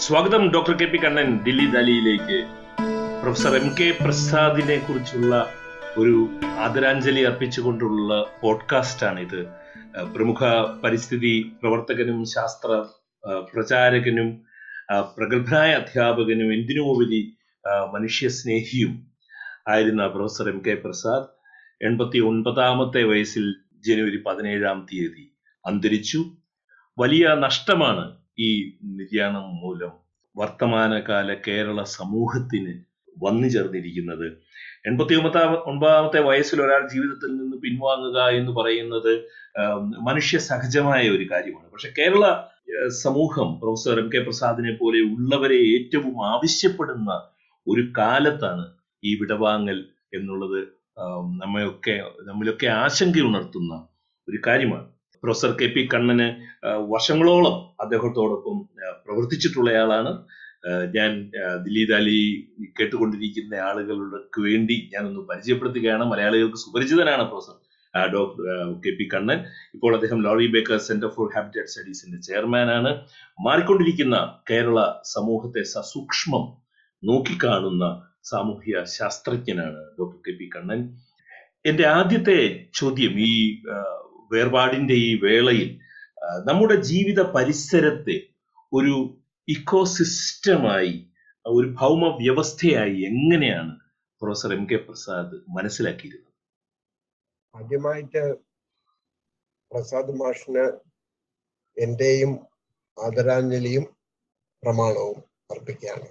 സ്വാഗതം doctor K P Kannan Delhi ദാലിയിലേക്ക് professor M K പ്രസാദിനെ കുറിച്ചുള്ള ഒരു ആദരാഞ്ജലി അർപ്പിച്ചുകൊണ്ടുള്ള പോഡ്കാസ്റ്റാണ് ഇത് അഹ് പ്രമുഖ പരിസ്ഥിതി പ്രവർത്തകനും ശാസ്ത്ര അഹ് പ്രചാരകനും അഹ് പ്രഗത്ഭനായ അധ്യാപകനും എന്തിനുമുപരി അഹ് മനുഷ്യസ്നേഹിയും ആയിരുന്ന പ്രൊഫസർ എം കെ പ്രസാദ് എൺപത്തി ഒൻപതാമത്തെ വയസ്സിൽ ജനുവരി പതിനേഴാം തീയതി അന്തരിച്ചു വലിയ നഷ്ടമാണ് ഈ നിര്യാണം മൂലം വർത്തമാനകാല കേരള സമൂഹത്തിന് വന്നു ചേർന്നിരിക്കുന്നത് എൺപത്തി ഒമ്പതാമ ഒൻപതാമത്തെ വയസ്സിൽ ഒരാൾ ജീവിതത്തിൽ നിന്ന് പിൻവാങ്ങുക എന്ന് പറയുന്നത് ആം, മനുഷ്യ സഹജമായ ഒരു കാര്യമാണ് പക്ഷെ കേരള ഏഹ്, സമൂഹം പ്രൊഫസർ എം കെ പ്രസാദിനെ പോലെ ഉള്ളവരെ ഏറ്റവും ആവശ്യപ്പെടുന്ന ഒരു കാലത്താണ് ഈ വിടവാങ്ങൽ എന്നുള്ളത് ആം, നമ്മയൊക്കെ നമ്മിലൊക്കെ ആശങ്ക ഉണർത്തുന്ന ഒരു കാര്യമാണ് പ്രൊഫസർ കെ പി കണ്ണന് ആ, വർഷങ്ങളോളം അദ്ദേഹത്തോടൊപ്പം ആ, പ്രവർത്തിച്ചിട്ടുള്ളയാളാണ് ആ, ഞാൻ ആ, ദില്ലി ദാലി കേട്ടുകൊണ്ടിരിക്കുന്ന ആളുകൾക്ക് വേണ്ടി ഞാനൊന്ന് പരിചയപ്പെടുത്തുകയാണ് മലയാളികൾക്ക് സുപരിചിതനാണ് പ്രൊഫസർ ആ, ഡോക്ടർ ആ, കെ പി കണ്ണൻ ഇപ്പോൾ അദ്ദേഹം Laurie Baker Centre for Habitat സ്റ്റഡീസിന്റെ ചെയർമാനാണ് മാറിക്കൊണ്ടിരിക്കുന്ന കേരള സമൂഹത്തെ സസൂക്ഷ്മം നോക്കിക്കാണുന്ന സാമൂഹ്യ ശാസ്ത്രജ്ഞനാണ് ഡോക്ടർ കെ പി കണ്ണൻ എന്റെ ആദ്യത്തെ ചോദ്യം ഈ ആ, വേർപാടിന്റെ ഈ വേളയിൽ ആ, നമ്മുടെ ജീവിത പരിസരത്തെ ഒരു ഇക്കോസിസ്റ്റമായി ഒരു ഭൗമ വ്യവസ്ഥയായി എങ്ങനെയാണ് പ്രൊഫസർ എം കെ പ്രസാദ് മനസ്സിലാക്കിയിരുന്നത് ആദ്യമായിട്ട് പ്രസാദ് മാഷിന് എന്റെയും ആദരാഞ്ജലിയും പ്രമാണവും അർപ്പിക്കുകയാണ്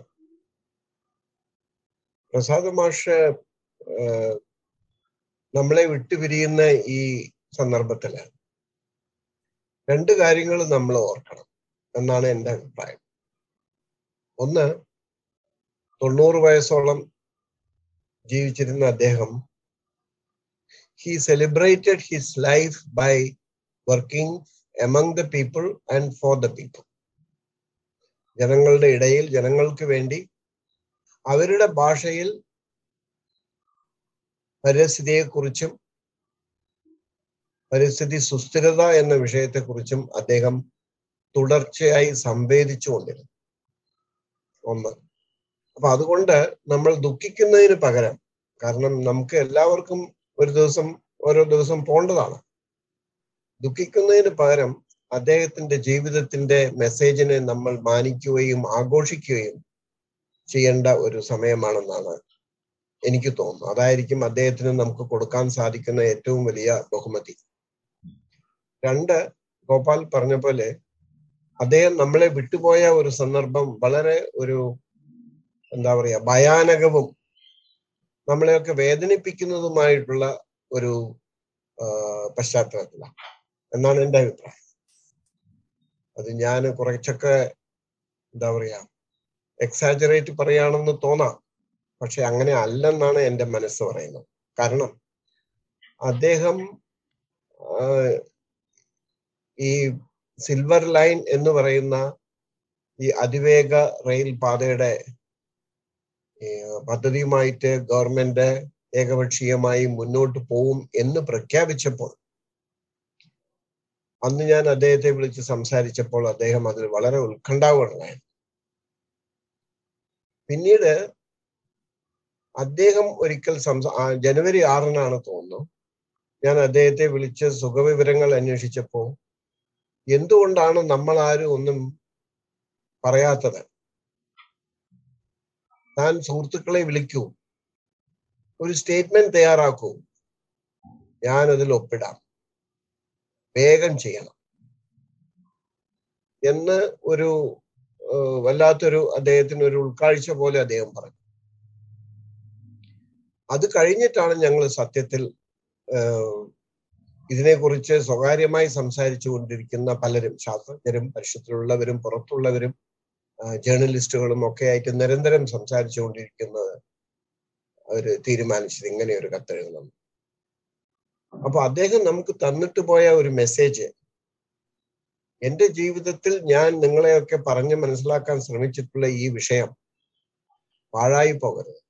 പ്രസാദ് മാഷ് ഏഹ്, നമ്മളെ വിട്ടുപിരിയുന്ന ഈ സന്ദർഭത്തില് രണ്ട് കാര്യങ്ങൾ നമ്മൾ ഓർക്കണം എന്നാണ് എൻ്റെ അഭിപ്രായം ഒന്ന് തൊണ്ണൂറ് വയസ്സോളം ജീവിച്ചിരുന്ന അദ്ദേഹം he celebrated his life by working among the people and for the people. ജനങ്ങളുടെ ഇടയിൽ ജനങ്ങൾക്ക് വേണ്ടി അവരുടെ ഭാഷയിൽ പരിസ്ഥിതിയെക്കുറിച്ചും പരിസ്ഥിതി സുസ്ഥിരത എന്ന വിഷയത്തെക്കുറിച്ചും അദ്ദേഹം തുടർച്ചയായി സംവേദിച്ചുകൊണ്ടിരുന്നു ഒന്ന് അപ്പൊ അതുകൊണ്ട് നമ്മൾ ദുഃഖിക്കുന്നതിന് പകരം കാരണം നമുക്ക് എല്ലാവർക്കും ഒരു ദിവസം ഓരോ ദിവസം പോണ്ടതാണ് ദുഃഖിക്കുന്നതിന് പകരം അദ്ദേഹത്തിന്റെ ജീവിതത്തിന്റെ മെസ്സേജിനെ നമ്മൾ മാനിക്കുകയും ആഘോഷിക്കുകയും ചെയ്യേണ്ട ഒരു സമയമാണെന്നാണ് എനിക്ക് തോന്നുന്നത് അതായിരിക്കും അദ്ദേഹത്തിന് നമുക്ക് കൊടുക്കാൻ സാധിക്കുന്ന ഏറ്റവും വലിയ ബഹുമതി രണ്ട് ഗോപാൽ പറഞ്ഞ പോലെ അദ്ദേഹം നമ്മളെ വിട്ടുപോയ ഒരു സന്ദർഭം വളരെ ഒരു എന്താ പറയാ ഭയാനകവും നമ്മളെയൊക്കെ വേദനിപ്പിക്കുന്നതുമായിട്ടുള്ള ഒരു ആ, പശ്ചാത്തലത്തിലാണ് എന്നാണ് എൻ്റെ അഭിപ്രായം അത് ഞാൻ കുറച്ചൊക്കെ എന്താ പറയാ എക്സാജറേറ്റ് പറയുകയാണെന്ന് തോന്നാം പക്ഷെ അങ്ങനെ അല്ലെന്നാണ് എൻ്റെ മനസ്സ് പറയുന്നത് കാരണം അദ്ദേഹം ആ, ഈ സിൽവർ ലൈൻ എന്ന് പറയുന്ന ഈ അതിവേഗ റെയിൽ പാതയുടെ ഈ പദ്ധതിയുമായിട്ട് ഗവൺമെന്റ് ഏകപക്ഷീയമായി മുന്നോട്ട് പോവും എന്ന് പ്രഖ്യാപിച്ചപ്പോൾ അന്ന് ഞാൻ അദ്ദേഹത്തെ വിളിച്ച് സംസാരിച്ചപ്പോൾ അദ്ദേഹം അതിൽ വളരെ ഉത്കണ്ഠാകുണ്ടായിരുന്നു പിന്നീട് അദ്ദേഹം ഒരിക്കൽ സംസാ ആ, ജനുവരി ആറിനാണ് തോന്നുന്നു ഞാൻ അദ്ദേഹത്തെ വിളിച്ച് സുഖവിവരങ്ങൾ അന്വേഷിച്ചപ്പോൾ എന്തുകൊണ്ടാണ് നമ്മൾ ആരും ഒന്നും പറയാത്തത് താൻ സുഹൃത്തുക്കളെ വിളിക്കൂ ഒരു സ്റ്റേറ്റ്മെന്റ് തയ്യാറാക്കൂ ഞാൻ അതിൽ ഒപ്പിടാം വേഗം ചെയ്യണം എന്ന് ഒരു ഏഹ്, വല്ലാത്തൊരു അദ്ദേഹത്തിന് ഒരു ഉൾക്കാഴ്ച പോലെ അദ്ദേഹം പറഞ്ഞു അത് കഴിഞ്ഞിട്ടാണ് ഞങ്ങൾ സത്യത്തിൽ ഏഹ്, ഇതിനെക്കുറിച്ച് സ്വകാര്യമായി സംസാരിച്ചു കൊണ്ടിരിക്കുന്ന പലരും ശാസ്ത്രജ്ഞരും പരിഷത്തിലുള്ളവരും പുറത്തുള്ളവരും ആ, ജേർണലിസ്റ്റുകളും ഒക്കെ ആയിട്ട് നിരന്തരം സംസാരിച്ചുകൊണ്ടിരിക്കുന്നത് അവര് തീരുമാനിച്ചത് ഇങ്ങനെ ഒരു കത്തെഴുതണം അപ്പൊ അദ്ദേഹം നമുക്ക് തന്നിട്ട് പോയ ഒരു മെസ്സേജ് എന്റെ ജീവിതത്തിൽ ഞാൻ നിങ്ങളെയൊക്കെ പറഞ്ഞ് മനസ്സിലാക്കാൻ ശ്രമിച്ചിട്ടുള്ള ഈ വിഷയം പാഴായി പോകരുത്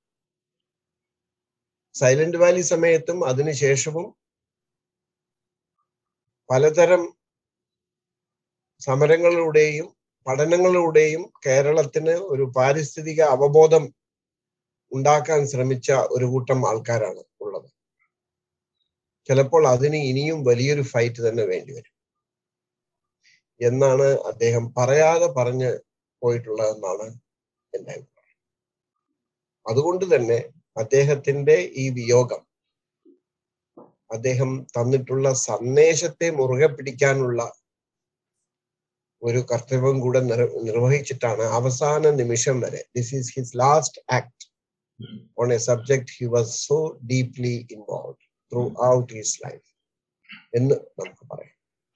സൈലന്റ് വാലി സമയത്തും അതിനുശേഷവും പലതരം സമരങ്ങളിലൂടെയും പഠനങ്ങളിലൂടെയും കേരളത്തിന് ഒരു പാരിസ്ഥിതിക അവബോധം ഉണ്ടാക്കാൻ ശ്രമിച്ച ഒരു കൂട്ടം ആൾക്കാരാണ് ഉള്ളത് ചിലപ്പോൾ അതിന് ഇനിയും വലിയൊരു ഫൈറ്റ് തന്നെ വേണ്ടിവരും എന്നാണ് അദ്ദേഹം പറയാതെ പറഞ്ഞ് പോയിട്ടുള്ളതെന്നാണ് എൻ്റെ അഭിപ്രായം അതുകൊണ്ട് തന്നെ അദ്ദേഹത്തിന്റെ ഈ വിയോഗം അദ്ദേഹം തന്നിട്ടുള്ള സന്ദേശത്തെ മുറുകെ പിടിക്കാനുള്ള ഒരു കർത്തവ്യം കൂടെ നിർവഹിച്ചിട്ടാണ് അവസാന നിമിഷം വരെ this is his last act on a subject he was so deeply involve throughout his life എന്ന് നമുക്ക് പറയാം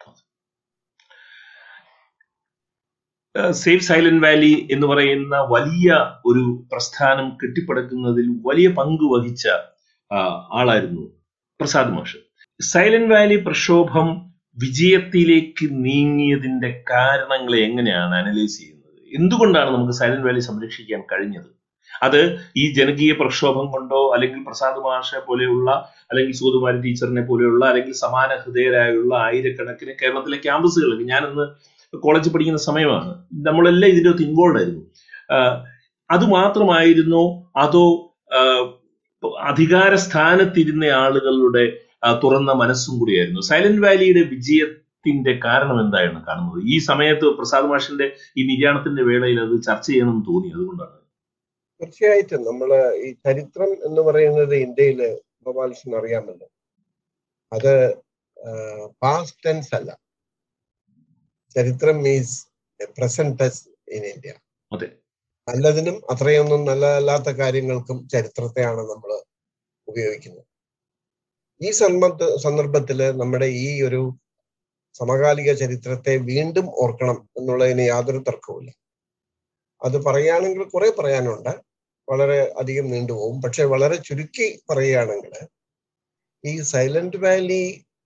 സേഫ് സൈലന്റ് വാലി എന്ന് പറയുന്ന വലിയ ഒരു പ്രസ്ഥാനം കെട്ടിപ്പടുക്കുന്നതിൽ വലിയ പങ്ക് വഹിച്ച ആളായിരുന്നു പ്രസാദ് മാഷ് സൈലന്റ് വാലി പ്രക്ഷോഭം വിജയത്തിലേക്ക് നീങ്ങിയതിന്റെ കാരണങ്ങളെ എങ്ങനെയാണ് അനലൈസ് ചെയ്യുന്നത് എന്തുകൊണ്ടാണ് നമുക്ക് സൈലന്റ് വാലി സംരക്ഷിക്കാൻ കഴിഞ്ഞത് അത് ഈ ജനകീയ പ്രക്ഷോഭം കൊണ്ടോ അല്ലെങ്കിൽ പ്രസാദ് മാഷെ പോലെയുള്ള അല്ലെങ്കിൽ സൂതുമാരി ടീച്ചറിനെ പോലെയുള്ള അല്ലെങ്കിൽ സമാന ഹൃദയരായുള്ള ആയിരക്കണക്കിന് കേരളത്തിലെ ക്യാമ്പസുകൾ ഞാനിന്ന് കോളേജിൽ പഠിക്കുന്ന സമയമാണ് നമ്മളെല്ലാം ഇതിൻ്റെ അകത്ത് ഇൻവോൾവ് ആയിരുന്നു അത് മാത്രമായിരുന്നോ അതോ അധികാര സ്ഥാനത്തിരുന്ന ആളുകളുടെ തുറന്ന മനസ്സും കൂടിയായിരുന്നു സൈലന്റ് വാലിയുടെ വിജയത്തിന്റെ കാരണം എന്തായിരുന്നു കാണുന്നത് ഈ സമയത്ത് പ്രസാദ് മാഷിന്റെ ഈ നിര്യാണത്തിന്റെ വേളയിൽ അത് ചർച്ച ചെയ്യണമെന്ന് തോന്നി അതുകൊണ്ടാണ് തീർച്ചയായിട്ടും നമ്മള് ഈ ചരിത്രം എന്ന് പറയുന്നത് ഇന്ത്യയില് ഗോപാലകൃഷ്ണൻ അറിയാമല്ലോ അത് പാസ്റ്റ് ടെൻസ് അല്ല ചരിത്രം means present tense in India അതെ നല്ലതിനും അത്രയൊന്നും നല്ലതല്ലാത്ത കാര്യങ്ങൾക്കും ചരിത്രത്തെയാണ് നമ്മൾ ഉപയോഗിക്കുന്നത് ഈ സന്ദർഭ സന്ദർഭത്തില് നമ്മുടെ ഈ ഒരു സമകാലിക ചരിത്രത്തെ വീണ്ടും ഓർക്കണം എന്നുള്ളതിന് യാതൊരു തർക്കവുമില്ല അത് പറയുകയാണെങ്കിൽ കുറെ പറയാനുണ്ട് വളരെ അധികം നീണ്ടുപോകും പക്ഷെ വളരെ ചുരുക്കി പറയുകയാണെങ്കിൽ ഈ സൈലന്റ് വാലി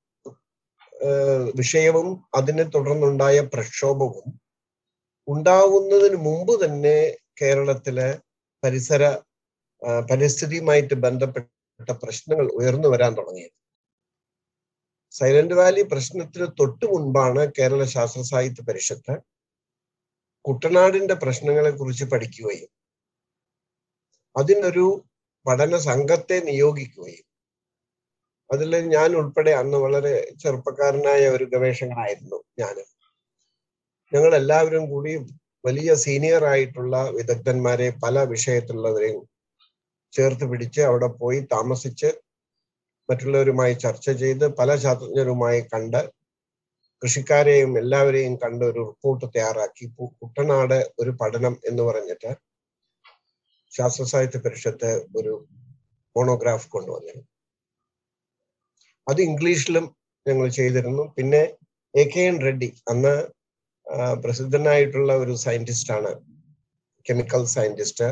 വിഷയവും അതിനെ തുടർന്നുണ്ടായ പ്രക്ഷോഭവും ഉണ്ടാവുന്നതിന് മുമ്പ് തന്നെ കേരളത്തിലെ പരിസര പരിസ്ഥിതിയുമായിട്ട് ബന്ധപ്പെട്ട പ്രശ്നങ്ങൾ ഉയർന്നു വരാൻ തുടങ്ങിയത് സൈലന്റ് വാലി പ്രശ്നത്തിന് തൊട്ടു മുൻപാണ് കേരള ശാസ്ത്ര സാഹിത്യ പരിഷത്ത് കുട്ടനാടിന്റെ പ്രശ്നങ്ങളെ കുറിച്ച് പഠിക്കുകയും അതിനൊരു പഠന സംഘത്തെ നിയോഗിക്കുകയും അതിൽ ഞാൻ ഉൾപ്പെടെ അന്ന് വളരെ ചെറുപ്പക്കാരനായ ഒരു ഗവേഷകനായിരുന്നു ഞാൻ ഞങ്ങൾ എല്ലാവരും കൂടി വലിയ സീനിയർ ആയിട്ടുള്ള വിദഗ്ധന്മാരെ പല വിഷയത്തിലുള്ളവരെയും ചേർത്ത് പിടിച്ച് അവിടെ പോയി താമസിച്ച് മറ്റുള്ളവരുമായി ചർച്ച ചെയ്ത് പല ശാസ്ത്രജ്ഞരുമായി കണ്ട് കൃഷിക്കാരെയും എല്ലാവരെയും കണ്ട് ഒരു റിപ്പോർട്ട് തയ്യാറാക്കി കുട്ടനാട് ഒരു പഠനം എന്ന് പറഞ്ഞിട്ട് ശാസ്ത്ര സാഹിത്യ പരിഷത്ത് ഒരു മോണോഗ്രാഫ് കൊണ്ടുവന്നിരുന്നു അത് ഇംഗ്ലീഷിലും ഞങ്ങൾ ചെയ്തിരുന്നു പിന്നെ എ കെ എൻ റെഡ്ഡി അന്ന് പ്രസിദ്ധനായിട്ടുള്ള ഒരു സയന്റിസ്റ്റ് ആണ് chemical scientist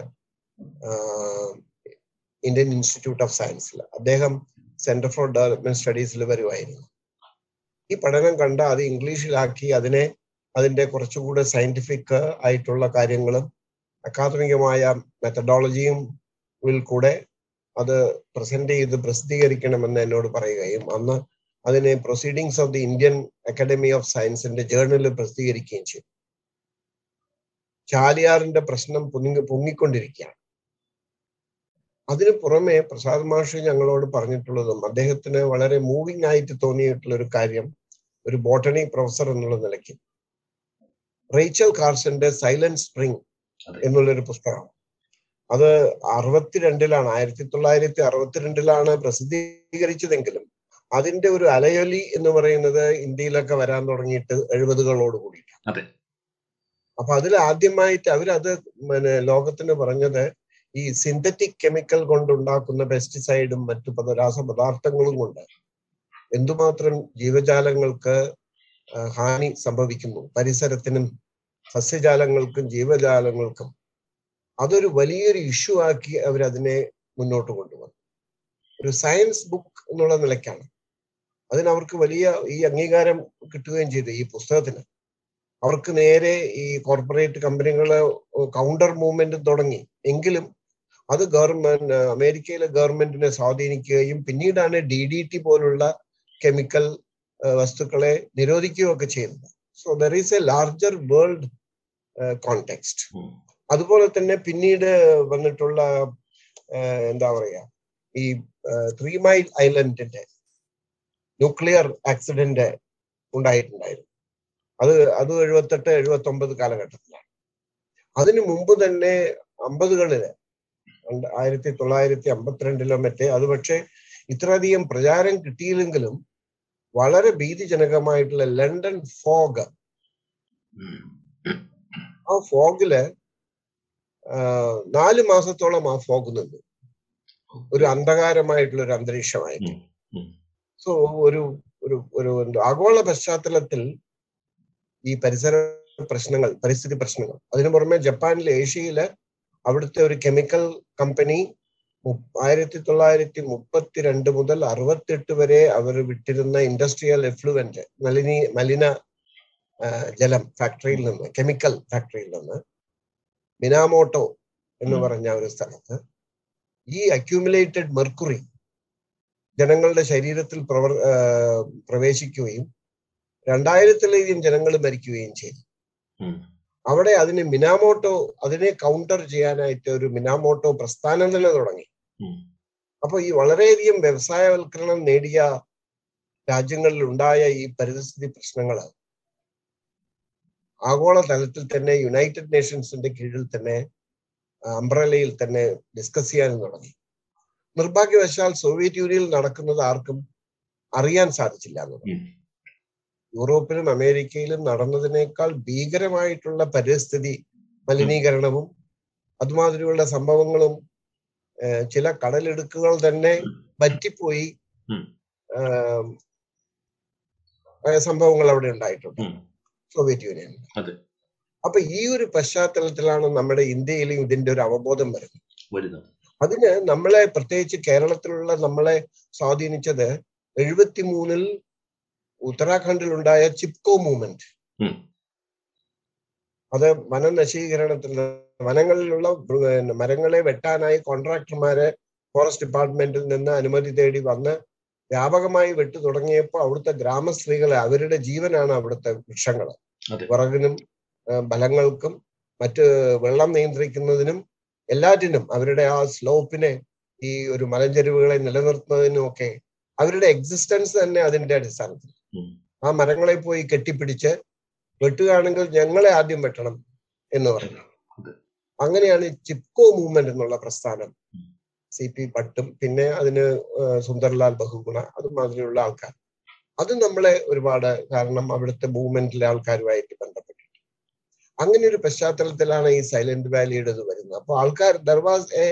Indian Institute of സയൻസിൽ അദ്ദേഹം സെന്റർ ഫോർ ഡെവലപ്മെന്റ് സ്റ്റഡീസിൽ വരുമായിരുന്നു ഈ പഠനം കണ്ട് അത് ഇംഗ്ലീഷിലാക്കി അതിനെ അതിന്റെ കുറച്ചുകൂടെ സയന്റിഫിക് ആയിട്ടുള്ള കാര്യങ്ങളും അക്കാദമികമായ മെത്തഡോളജിയും വിൽ കൂടെ അത് പ്രസന്റ് ചെയ്ത് പ്രസിദ്ധീകരിക്കണമെന്ന് എന്നോട് പറയുകയും അന്ന് അതിനെ proceedings of the Indian Academy of സയൻസിന്റെ ജേർണലിൽ പ്രസിദ്ധീകരിക്കുകയും ചെയ്തു ചാലിയാറിന്റെ പ്രശ്നം പൊങ്ങി പൊങ്ങിക്കൊണ്ടിരിക്കുകയാണ് അതിനു പുറമെ പ്രസാദ് മാഷ് ഞങ്ങളോട് പറഞ്ഞിട്ടുള്ളതും അദ്ദേഹത്തിന് വളരെ മൂവിങ് ആയിട്ട് തോന്നിയിട്ടുള്ള ഒരു കാര്യം ഒരു ബോട്ടണി പ്രൊഫസർ എന്നുള്ള നിലയ്ക്ക് റേച്ചൽ കാർസന്റെ സൈലന്റ് സ്പ്രിംഗ് എന്നുള്ളൊരു പുസ്തകം അത് അറുപത്തിരണ്ടിലാണ് ആയിരത്തി തൊള്ളായിരത്തി അറുപത്തിരണ്ടിലാണ് പ്രസിദ്ധീകരിച്ചതെങ്കിലും അതിന്റെ ഒരു അലയൊലി എന്ന് പറയുന്നത് ഇന്ത്യയിലൊക്കെ വരാൻ തുടങ്ങിയിട്ട് എഴുപതുകളോട് കൂടിയിട്ടാണ് അതെ അപ്പൊ അതിൽ ആദ്യമായിട്ട് അവരത് പിന്നെ ലോകത്തിന് പറഞ്ഞത് ഈ സിന്തറ്റിക് കെമിക്കൽ കൊണ്ടുണ്ടാക്കുന്ന പെസ്റ്റിസൈഡും മറ്റു പല രാസപദാർത്ഥങ്ങളും കൊണ്ട് എന്തുമാത്രം ജീവജാലങ്ങൾക്ക് ഹാനി സംഭവിക്കുന്നു പരിസരത്തിനും സസ്യജാലങ്ങൾക്കും ജീവജാലങ്ങൾക്കും അതൊരു വലിയൊരു ഇഷ്യൂ ആക്കി അവരതിനെ മുന്നോട്ട് കൊണ്ടുവന്നു ഒരു സയൻസ് ബുക്ക് എന്നുള്ള നിലയ്ക്കാണ് അതിന് അവർക്ക് വലിയ ഈ അംഗീകാരം കിട്ടുകയും ചെയ്തു ഈ പുസ്തകത്തിന് അവർക്ക് നേരെ ഈ കോർപ്പറേറ്റ് കമ്പനികള് കൗണ്ടർ മൂവ്മെന്റ് തുടങ്ങി എങ്കിലും അത് ഗവൺമെന്റ് അമേരിക്കയിലെ ഗവൺമെന്റിനെ സ്വാധീനിക്കുകയും പിന്നീടാണ് ഡി ഡി ടി പോലുള്ള കെമിക്കൽ വസ്തുക്കളെ നിരോധിക്കുകയൊക്കെ ചെയ്യുന്നത് so there is a larger world context um. അതുപോലെ തന്നെ പിന്നീട് വന്നിട്ടുള്ള ഏഹ്, എന്താ പറയാ ഈ ത്രീ മൈൽ ഐലൻഡിന്റെ ന്യൂക്ലിയർ ആക്സിഡന്റ് ഉണ്ടായിട്ടുണ്ടായിരുന്നു അത് അത് എഴുപത്തെട്ട് എഴുപത്തി ഒമ്പത് കാലഘട്ടത്തിലാണ് അതിനു മുമ്പ് തന്നെ അമ്പതുകളില് ഉണ്ട് ആയിരത്തി തൊള്ളായിരത്തി അമ്പത്തിരണ്ടിലോ മറ്റേ അത് പക്ഷേ ഇത്രയധികം പ്രചാരം കിട്ടിയില്ലെങ്കിലും വളരെ ഭീതിജനകമായിട്ടുള്ള ലണ്ടൻ ഫോഗ് ഉം. ആ ഫോഗില് നാല് മാസത്തോളം ആ ഫോഗ് നിന്നു ഒരു അന്ധകാരമായിട്ടുള്ള ഒരു അന്തരീക്ഷമായിട്ട് ഉം. ഉം. സോ ഒരു ഒരു ഒരു എന്ത് ആഗോള പശ്ചാത്തലത്തിൽ ഈ പരിസര പ്രശ്നങ്ങൾ പരിസ്ഥിതി പ്രശ്നങ്ങൾ അതിനു പുറമെ ജപ്പാനിലെ ഏഷ്യയില് അവിടുത്തെ ഒരു കെമിക്കൽ കമ്പനി ആയിരത്തി തൊള്ളായിരത്തി മുപ്പത്തിരണ്ട് മുതൽ അറുപത്തെട്ട് വരെ അവർ വിട്ടിരുന്ന ഇൻഡസ്ട്രിയൽ എഫ്ലുവന്റ് മലിനി മലിന ആ, ജലം ഫാക്ടറിയിൽ നിന്ന് കെമിക്കൽ ഫാക്ടറിയിൽ നിന്ന് മിനാമോട്ടോ എന്ന് ഉം. പറഞ്ഞ ഒരു സ്ഥലത്ത് ഈ അക്യൂമുലേറ്റഡ് മെർക്കുറി ജനങ്ങളുടെ ശരീരത്തിൽ പ്രവർ ആ, പ്രവേശിക്കുകയും രണ്ടായിരത്തിലധികം ജനങ്ങൾ മരിക്കുകയും ചെയ്തു ഉം. അവിടെ അതിന് മിനാമോട്ടോ അതിനെ കൗണ്ടർ ചെയ്യാനായിട്ട് ഒരു മിനാമോട്ടോ പ്രസ്ഥാനം തന്നെ തുടങ്ങി ഉം. അപ്പൊ ഈ വളരെയധികം വ്യവസായവൽക്കരണം നേടിയ രാജ്യങ്ങളിൽ ഉണ്ടായ ഈ പരിസ്ഥിതി പ്രശ്നങ്ങൾ ആഗോള തലത്തിൽ തന്നെ യുണൈറ്റഡ് നേഷൻസിന്റെ കീഴിൽ തന്നെ അംബ്രലയിൽ തന്നെ ഡിസ്കസ് ചെയ്യാനും തുടങ്ങി നിർഭാഗ്യവശാൽ സോവിയറ്റ് യൂണിയനിൽ നടക്കുന്നത് ആർക്കും അറിയാൻ സാധിച്ചില്ല എന്നുള്ളത് ഉം. യൂറോപ്പിലും അമേരിക്കയിലും നടന്നതിനേക്കാൾ ഭീകരമായിട്ടുള്ള പരിസ്ഥിതി മലിനീകരണവും അതുമാതിരിയുള്ള സംഭവങ്ങളും ഏഹ്, ചില കടലിടുക്കുകൾ തന്നെ വറ്റിപ്പോയി ഉം. ആം, ആയ സംഭവങ്ങൾ അവിടെ ഉണ്ടായിട്ടുണ്ട് ഉം. സോവിയറ്റ് യൂണിയനിൽ അതെ. അപ്പൊ ഈ ഒരു പശ്ചാത്തലത്തിലാണ് നമ്മുടെ ഇന്ത്യയിലും ഇതിന്റെ ഒരു അവബോധം വരുന്നത് വരുന്നത് അതിന് നമ്മളെ പ്രത്യേകിച്ച് കേരളത്തിലുള്ള നമ്മളെ സ്വാധീനിച്ചത് എഴുപത്തി മൂന്നിൽ ഉത്തരാഖണ്ഡിൽ ഉണ്ടായ ചിപ്കോ മൂവ്മെന്റ് ഉം. അത് വനനശീകരണത്തിൽ വനങ്ങളിലുള്ള പിന്നെ മരങ്ങളെ വെട്ടാനായി കോൺട്രാക്ടർമാരെ ഫോറസ്റ്റ് ഡിപ്പാർട്ട്മെന്റിൽ നിന്ന് അനുമതി തേടി വന്ന് വ്യാപകമായി വെട്ടു തുടങ്ങിയപ്പോൾ അവിടുത്തെ ഗ്രാമസ്ത്രീകളെ അവരുടെ ജീവനാണ് അവിടുത്തെ വൃക്ഷങ്ങൾ അതെ. വിറകിനും ആ, ബലങ്ങൾക്കും മറ്റ് വെള്ളം നിയന്ത്രിക്കുന്നതിനും എല്ലാറ്റിനും അവരുടെ ആ സ്ലോപ്പിനെ ഈ ഒരു മലഞ്ചെരുവുകളെ നിലനിർത്തുന്നതിനും ഒക്കെ അവരുടെ എക്സിസ്റ്റൻസ് തന്നെ അതിന്റെ അടിസ്ഥാനത്തിൽ ഉം. ആ മരങ്ങളെ പോയി കെട്ടിപ്പിടിച്ച് വെട്ടുകയാണെങ്കിൽ ഞങ്ങളെ ആദ്യം വെട്ടണം എന്ന് പറഞ്ഞു അതെ. അങ്ങനെയാണ് ഈ ചിപ്കോ മൂവ്മെന്റ് എന്നുള്ള പ്രസ്ഥാനം ഉം. സി പി ഭട്ടും പിന്നെ അതിന് ആ, സുന്ദർലാൽ ബഹുഗുണ അതുമാതിരിയുള്ള ആൾക്കാർ അത് നമ്മളെ ഒരുപാട് കാരണം അവിടുത്തെ മൂവ്മെന്റിലെ ആൾക്കാരുമായിട്ട് ബന്ധപ്പെട്ടിട്ട് അങ്ങനെ ഒരു പശ്ചാത്തലത്തിലാണ് ഈ സൈലന്റ് വാലിയുടെ ഇത് വരുന്നത് അപ്പൊ ആൾക്കാർ there was a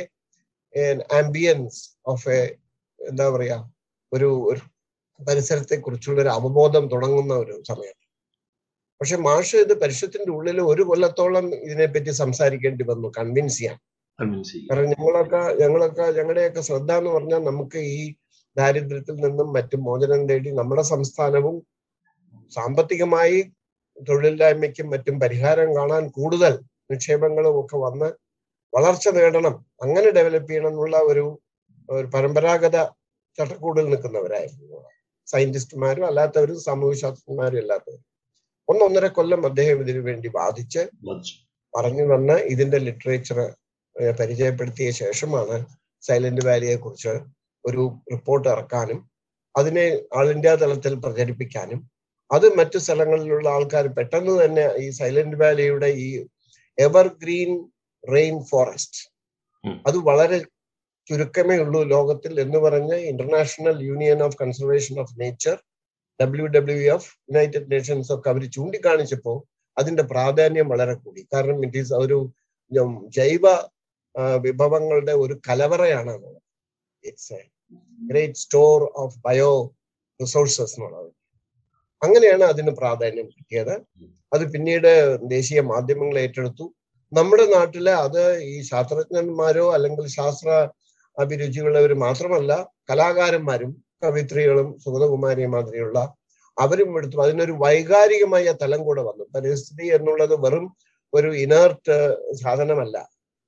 ambience of a എന്താ പറയാ ഒരു ഒരു പരിസരത്തെ കുറിച്ചുള്ള ഒരു അവബോധം തുടങ്ങുന്ന ഒരു സമയം പക്ഷെ മാഷ് ഇത് പരിഷത്തിന്റെ ഉള്ളിൽ ഒരു കൊല്ലത്തോളം ഇതിനെപ്പറ്റി സംസാരിക്കേണ്ടി വന്നു കൺവിൻസ് ചെയ്യാൻ കൺവിൻസ് ചെയ്യും കാരണം ഞങ്ങളൊക്കെ ഞങ്ങളൊക്കെ ഞങ്ങളുടെയൊക്കെ ശ്രദ്ധ എന്ന് പറഞ്ഞാൽ നമുക്ക് ഈ ദാരിദ്ര്യത്തിൽ നിന്നും മറ്റും മോചനം നേടി നമ്മുടെ സംസ്ഥാനവും സാമ്പത്തികമായി തൊഴിലില്ലായ്മയ്ക്കും മറ്റും പരിഹാരം കാണാൻ കൂടുതൽ നിക്ഷേപങ്ങളും ഒക്കെ വന്ന് വളർച്ച നേടണം അങ്ങനെ ഡെവലപ്പ് ചെയ്യണം എന്നുള്ള ഒരു ഒരു പരമ്പരാഗത ചട്ടക്കൂടിൽ നിൽക്കുന്നവരായിരുന്നു സയന്റിസ്റ്റുമാരും അല്ലാത്തവരും സാമൂഹ്യ ശാസ്ത്രജ്ഞന്മാരും അല്ലാത്തവരും ഒന്നൊന്നര കൊല്ലം അദ്ദേഹം ഇതിനു വേണ്ടി വാദിച്ച് വധിച്ചു പറഞ്ഞു തന്ന് ഇതിന്റെ ലിറ്ററേച്ചർ പരിചയപ്പെടുത്തിയ ശേഷമാണ് സൈലന്റ് വാലിയെ കുറിച്ച് ഒരു റിപ്പോർട്ട് ഇറക്കാനും അതിനെ ആൾ ഇന്ത്യ തലത്തിൽ പ്രചരിപ്പിക്കാനും അത് മറ്റു സ്ഥലങ്ങളിലുള്ള ആൾക്കാർ പെട്ടെന്ന് തന്നെ ഈ സൈലന്റ് വാലിയുടെ ഈ എവർഗ്രീൻ റെയിൻ ഫോറസ്റ്റ് ഉം. അത് വളരെ ചുരുക്കമേ ഉള്ളൂ ലോകത്തിൽ എന്ന് പറഞ്ഞ് International Union of Conservation of Nature W W F United Nations ഒക്കെ അവർ ചൂണ്ടിക്കാണിച്ചപ്പോൾ അതിന്റെ പ്രാധാന്യം വളരെ കൂടി കാരണം ഇറ്റ് ഈസ് ഒരു ഉം, ജൈവ ആ, വിഭവങ്ങളുടെ ഒരു കലവറയാണ് it's a great store of bio resources എന്നുള്ളത് അങ്ങനെയാണ് അതിന് പ്രാധാന്യം കിട്ടിയത് അത് പിന്നീട് ദേശീയ മാധ്യമങ്ങൾ ഏറ്റെടുത്തു നമ്മുടെ നാട്ടില് അത് ഈ ശാസ്ത്രജ്ഞന്മാരോ അല്ലെങ്കിൽ ശാസ്ത്ര അഭിരുചിയുള്ളവർ മാത്രമല്ല കലാകാരന്മാരും കവിത്രികളും സുഗതകുമാരി മാതിരിയുള്ള അവരും എടുത്തു അതിനൊരു വൈകാരികമായ തലം കൂടെ വന്നു പരിസ്ഥിതി എന്നുള്ളത് വെറും ഒരു ഇനേർട്ട് സാധനമല്ല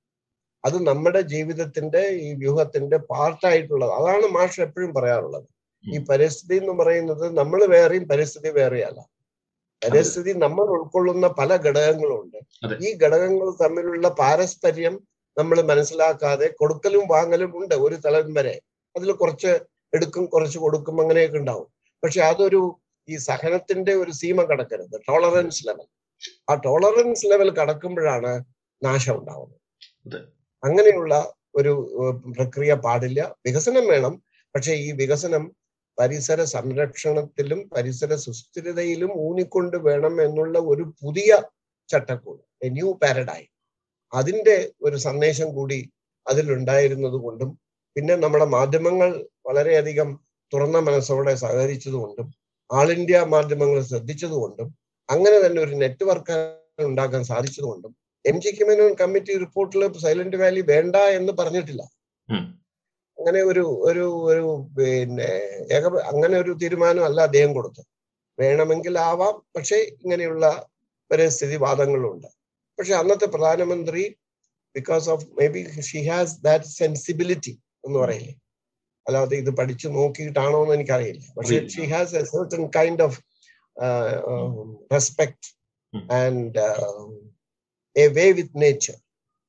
അത് നമ്മുടെ ജീവിതത്തിന്റെ ഈ വ്യൂഹത്തിന്റെ പാർട്ടായിട്ടുള്ളത് അതാണ് മാഷ് എപ്പോഴും പറയാറുള്ളത് ഈ പരിസ്ഥിതി എന്ന് പറയുന്നത് നമ്മൾ വേറെയും പരിസ്ഥിതി വേറെയല്ല പരിസ്ഥിതി നമ്മൾ ഉൾക്കൊള്ളുന്ന പല ഘടകങ്ങളുണ്ട് അതെ. ഈ ഘടകങ്ങൾ തമ്മിലുള്ള പാരസ്പര്യം നമ്മൾ മനസ്സിലാക്കാതെ കൊടുക്കലും വാങ്ങലും ഉണ്ട് ഒരു തലം വരെ അതിൽ കുറച്ച് എടുക്കും കുറച്ച് കൊടുക്കും അങ്ങനെയൊക്കെ ഉണ്ടാവും പക്ഷെ അതൊരു ഈ സഹനത്തിന്റെ ഒരു സീമ കടക്കരുത് ടോളറൻസ് ലെവൽ ആ ടോളറൻസ് ലെവൽ കടക്കുമ്പോഴാണ് നാശം ഉണ്ടാവുന്നത് അതെ. അങ്ങനെയുള്ള ഒരു ഏർ, പ്രക്രിയ പാടില്ല വികസനം വേണം പക്ഷെ ഈ വികസനം പരിസര സംരക്ഷണത്തിലും പരിസര സുസ്ഥിരതയിലും ഊന്നിക്കൊണ്ട് വേണം എന്നുള്ള ഒരു പുതിയ ചട്ടക്കൂട് എ ന്യൂ പാരഡൈം അതിന്റെ ഒരു സന്ദേശം കൂടി അതിലുണ്ടായിരുന്നത് കൊണ്ടും പിന്നെ നമ്മുടെ മാധ്യമങ്ങൾ വളരെയധികം തുറന്ന മനസ്സോടെ സഹകരിച്ചതുകൊണ്ടും ആൾ ഇന്ത്യ മാധ്യമങ്ങൾ ശ്രദ്ധിച്ചതുകൊണ്ടും അങ്ങനെ തന്നെ ഒരു നെറ്റ്വർക്ക് ഉണ്ടാക്കാൻ സാധിച്ചതുകൊണ്ടും എം ജി കിമനോൻ കമ്മിറ്റി റിപ്പോർട്ടിൽ സൈലന്റ് വാലി വേണ്ട എന്ന് പറഞ്ഞിട്ടില്ല ഉം. അങ്ങനെ ഒരു ഒരു ഒരു പിന്നെ ഏക അങ്ങനെ ഒരു തീരുമാനം അല്ല അദ്ദേഹം കൊടുത്തത് വേണമെങ്കിൽ ആവാം പക്ഷേ ഇങ്ങനെയുള്ള പരിസ്ഥിതി വാദങ്ങളുണ്ട് പക്ഷെ അന്നത്തെ പ്രധാനമന്ത്രി because of maybe she has that sensibility എന്ന് പറയില്ലേ അല്ലാതെ ഇത് പഠിച്ചു നോക്കിയിട്ടാണോ എന്ന് എനിക്കറിയില്ല പക്ഷെ അറിയില്ല. She has a certain kind of respect um. And a way with nature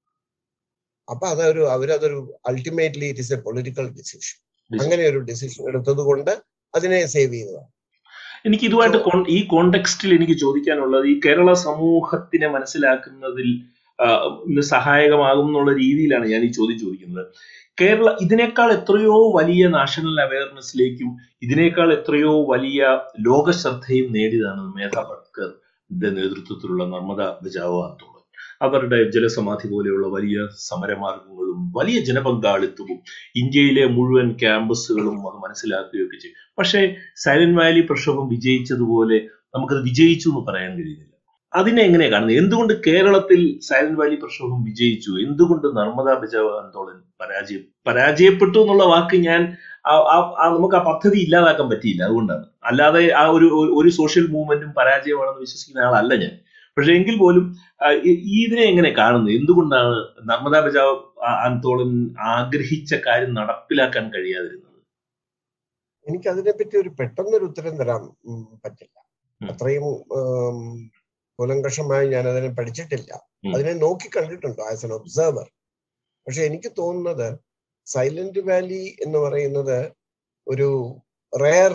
അപ്പൊ അതൊരു അവരതൊരു ultimately it is a political decision അങ്ങനെ ഒരു ഡിസിഷൻ എടുത്തത് കൊണ്ട് അതിനെ സേവ് ചെയ്തതാണ് എനിക്ക് ഇതുമായിട്ട് കോൺ- ഈ കോണ്ടെക്സ്റ്റിൽ എനിക്ക് ചോദിക്കാനുള്ളത് ഈ കേരള സമൂഹത്തിനെ മനസ്സിലാക്കുന്നതിൽ ആ, ഇന്ന് സഹായകമാകും എന്നുള്ള രീതിയിലാണ് ഞാൻ ഈ ചോദ്യം ചോദിക്കുന്നത് കേരള ഇതിനേക്കാൾ എത്രയോ വലിയ നാഷണൽ അവയർനെസ്സിലേക്കും ഇതിനേക്കാൾ എത്രയോ വലിയ ലോക ശ്രദ്ധയും നേടിയതാണ് മേധാ പട്കറിന്റെ നേതൃത്വത്തിലുള്ള നർമ്മദ ബചാവോ ആന്തോളൻ അവരുടെ ജലസമാധി പോലെയുള്ള വലിയ സമരമാർഗങ്ങളും വലിയ ജനപങ്കാളിത്തവും ഇന്ത്യയിലെ മുഴുവൻ ക്യാമ്പസുകളും അത് മനസ്സിലാക്കുകയൊക്കെ ചെയ്യും പക്ഷേ സൈലന്റ് വാലി പ്രക്ഷോഭം വിജയിച്ചതുപോലെ നമുക്കത് വിജയിച്ചു എന്ന് പറയാൻ കഴിയുന്നില്ല അതിനെ എങ്ങനെയാ കാണുന്നത് എന്തുകൊണ്ട് കേരളത്തിൽ സൈലന്റ് വാലി പ്രക്ഷോഭം വിജയിച്ചു എന്തുകൊണ്ട് നർമ്മദ ബചാവ് ആന്തോളൻ പരാജയം പരാജയപ്പെട്ടു എന്നുള്ള വാക്ക് ഞാൻ ആ- ആ- ആ നമുക്ക് ആ പദ്ധതി ഇല്ലാതാക്കാൻ പറ്റിയില്ല അതുകൊണ്ടാണ് അല്ലാതെ ആ ഒരു ഒരു- ഒരു സോഷ്യൽ മൂവ്മെന്റും പരാജയമാണെന്ന് വിശ്വസിക്കുന്ന ആളല്ല ഞാൻ പക്ഷെ എങ്കിൽ പോലും ആ, ഈ- ഈ ഇതിനെ എങ്ങനെ കാണുന്നത് എന്തുകൊണ്ടാണ് നർമ്മദ ബചാവ് ആ- ആന്തോളൻ ആഗ്രഹിച്ച കാര്യം നടപ്പിലാക്കാൻ കഴിയാതിരുന്നത് എനിക്ക് അതിനെപ്പറ്റി ഒരു പെട്ടെന്നൊരു ഉത്തരം തരാൻ ഉം, പറ്റില്ല ഉം. അത്രയും ഉം, കൂലങ്കഷമായി ഞാൻ അതിനെ പഠിച്ചിട്ടില്ല ഉം. അതിനെ നോക്കി കണ്ടിട്ടുണ്ട് ആസ് എൻ ഒബ്സർവർ പക്ഷെ എനിക്ക് തോന്നുന്നത് സൈലന്റ് വാലി എന്ന് പറയുന്നത് ഒരു റയർ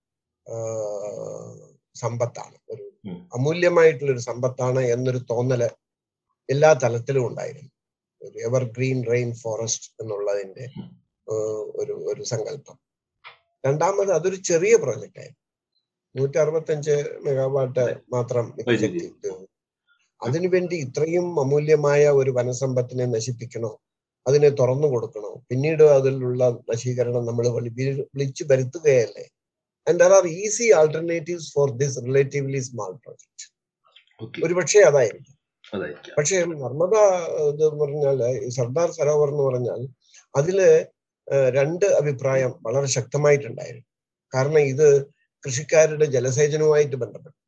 സമ്പത്താണ് ഒരു ഉം. അമൂല്യമായിട്ടുള്ള ഒരു സമ്പത്താണ് എന്നൊരു തോന്നല് എല്ലാ തലത്തിലും ഉണ്ടായിരുന്നു ഒരു എവർ ഗ്രീൻ റെയിൻ ഫോറസ്റ്റ് എന്നുള്ളതിന്റെ ഉം. ഏഹ്, ഒരു ഒരു സങ്കല്പം രണ്ടാമത് അതൊരു ചെറിയ പ്രോജക്റ്റ് ആയിരുന്നു നൂറ്റി അറുപത്തഞ്ച് മെഗാവാട്ട് മാത്രം വൈദ്യുതി. effective. അതിനുവേണ്ടി ഇത്രയും അമൂല്യമായ ഒരു വനസമ്പത്തിനെ നശിപ്പിക്കണോ അതിനെ തുറന്നു കൊടുക്കണോ പിന്നീട് അതിലുള്ള നശീകരണം നമ്മൾ വിളിച്ചു വരുത്തുകയല്ലേ and there are easy alternatives for this relatively small project okay ഒരുപക്ഷെ അതായിരിക്കും അതായിരിക്കാം പക്ഷേ നർമ്മദ ഇത് എന്ന് പറഞ്ഞാല് ഈ സർദാർ സരോവർ എന്ന് പറഞ്ഞാൽ അതില് ഏഹ്, രണ്ട് അഭിപ്രായം വളരെ ശക്തമായിട്ടുണ്ടായിരുന്നു കാരണം ഇത് കൃഷിക്കാരുടെ ജലസേചനവുമായിട്ട് ബന്ധപ്പെട്ടു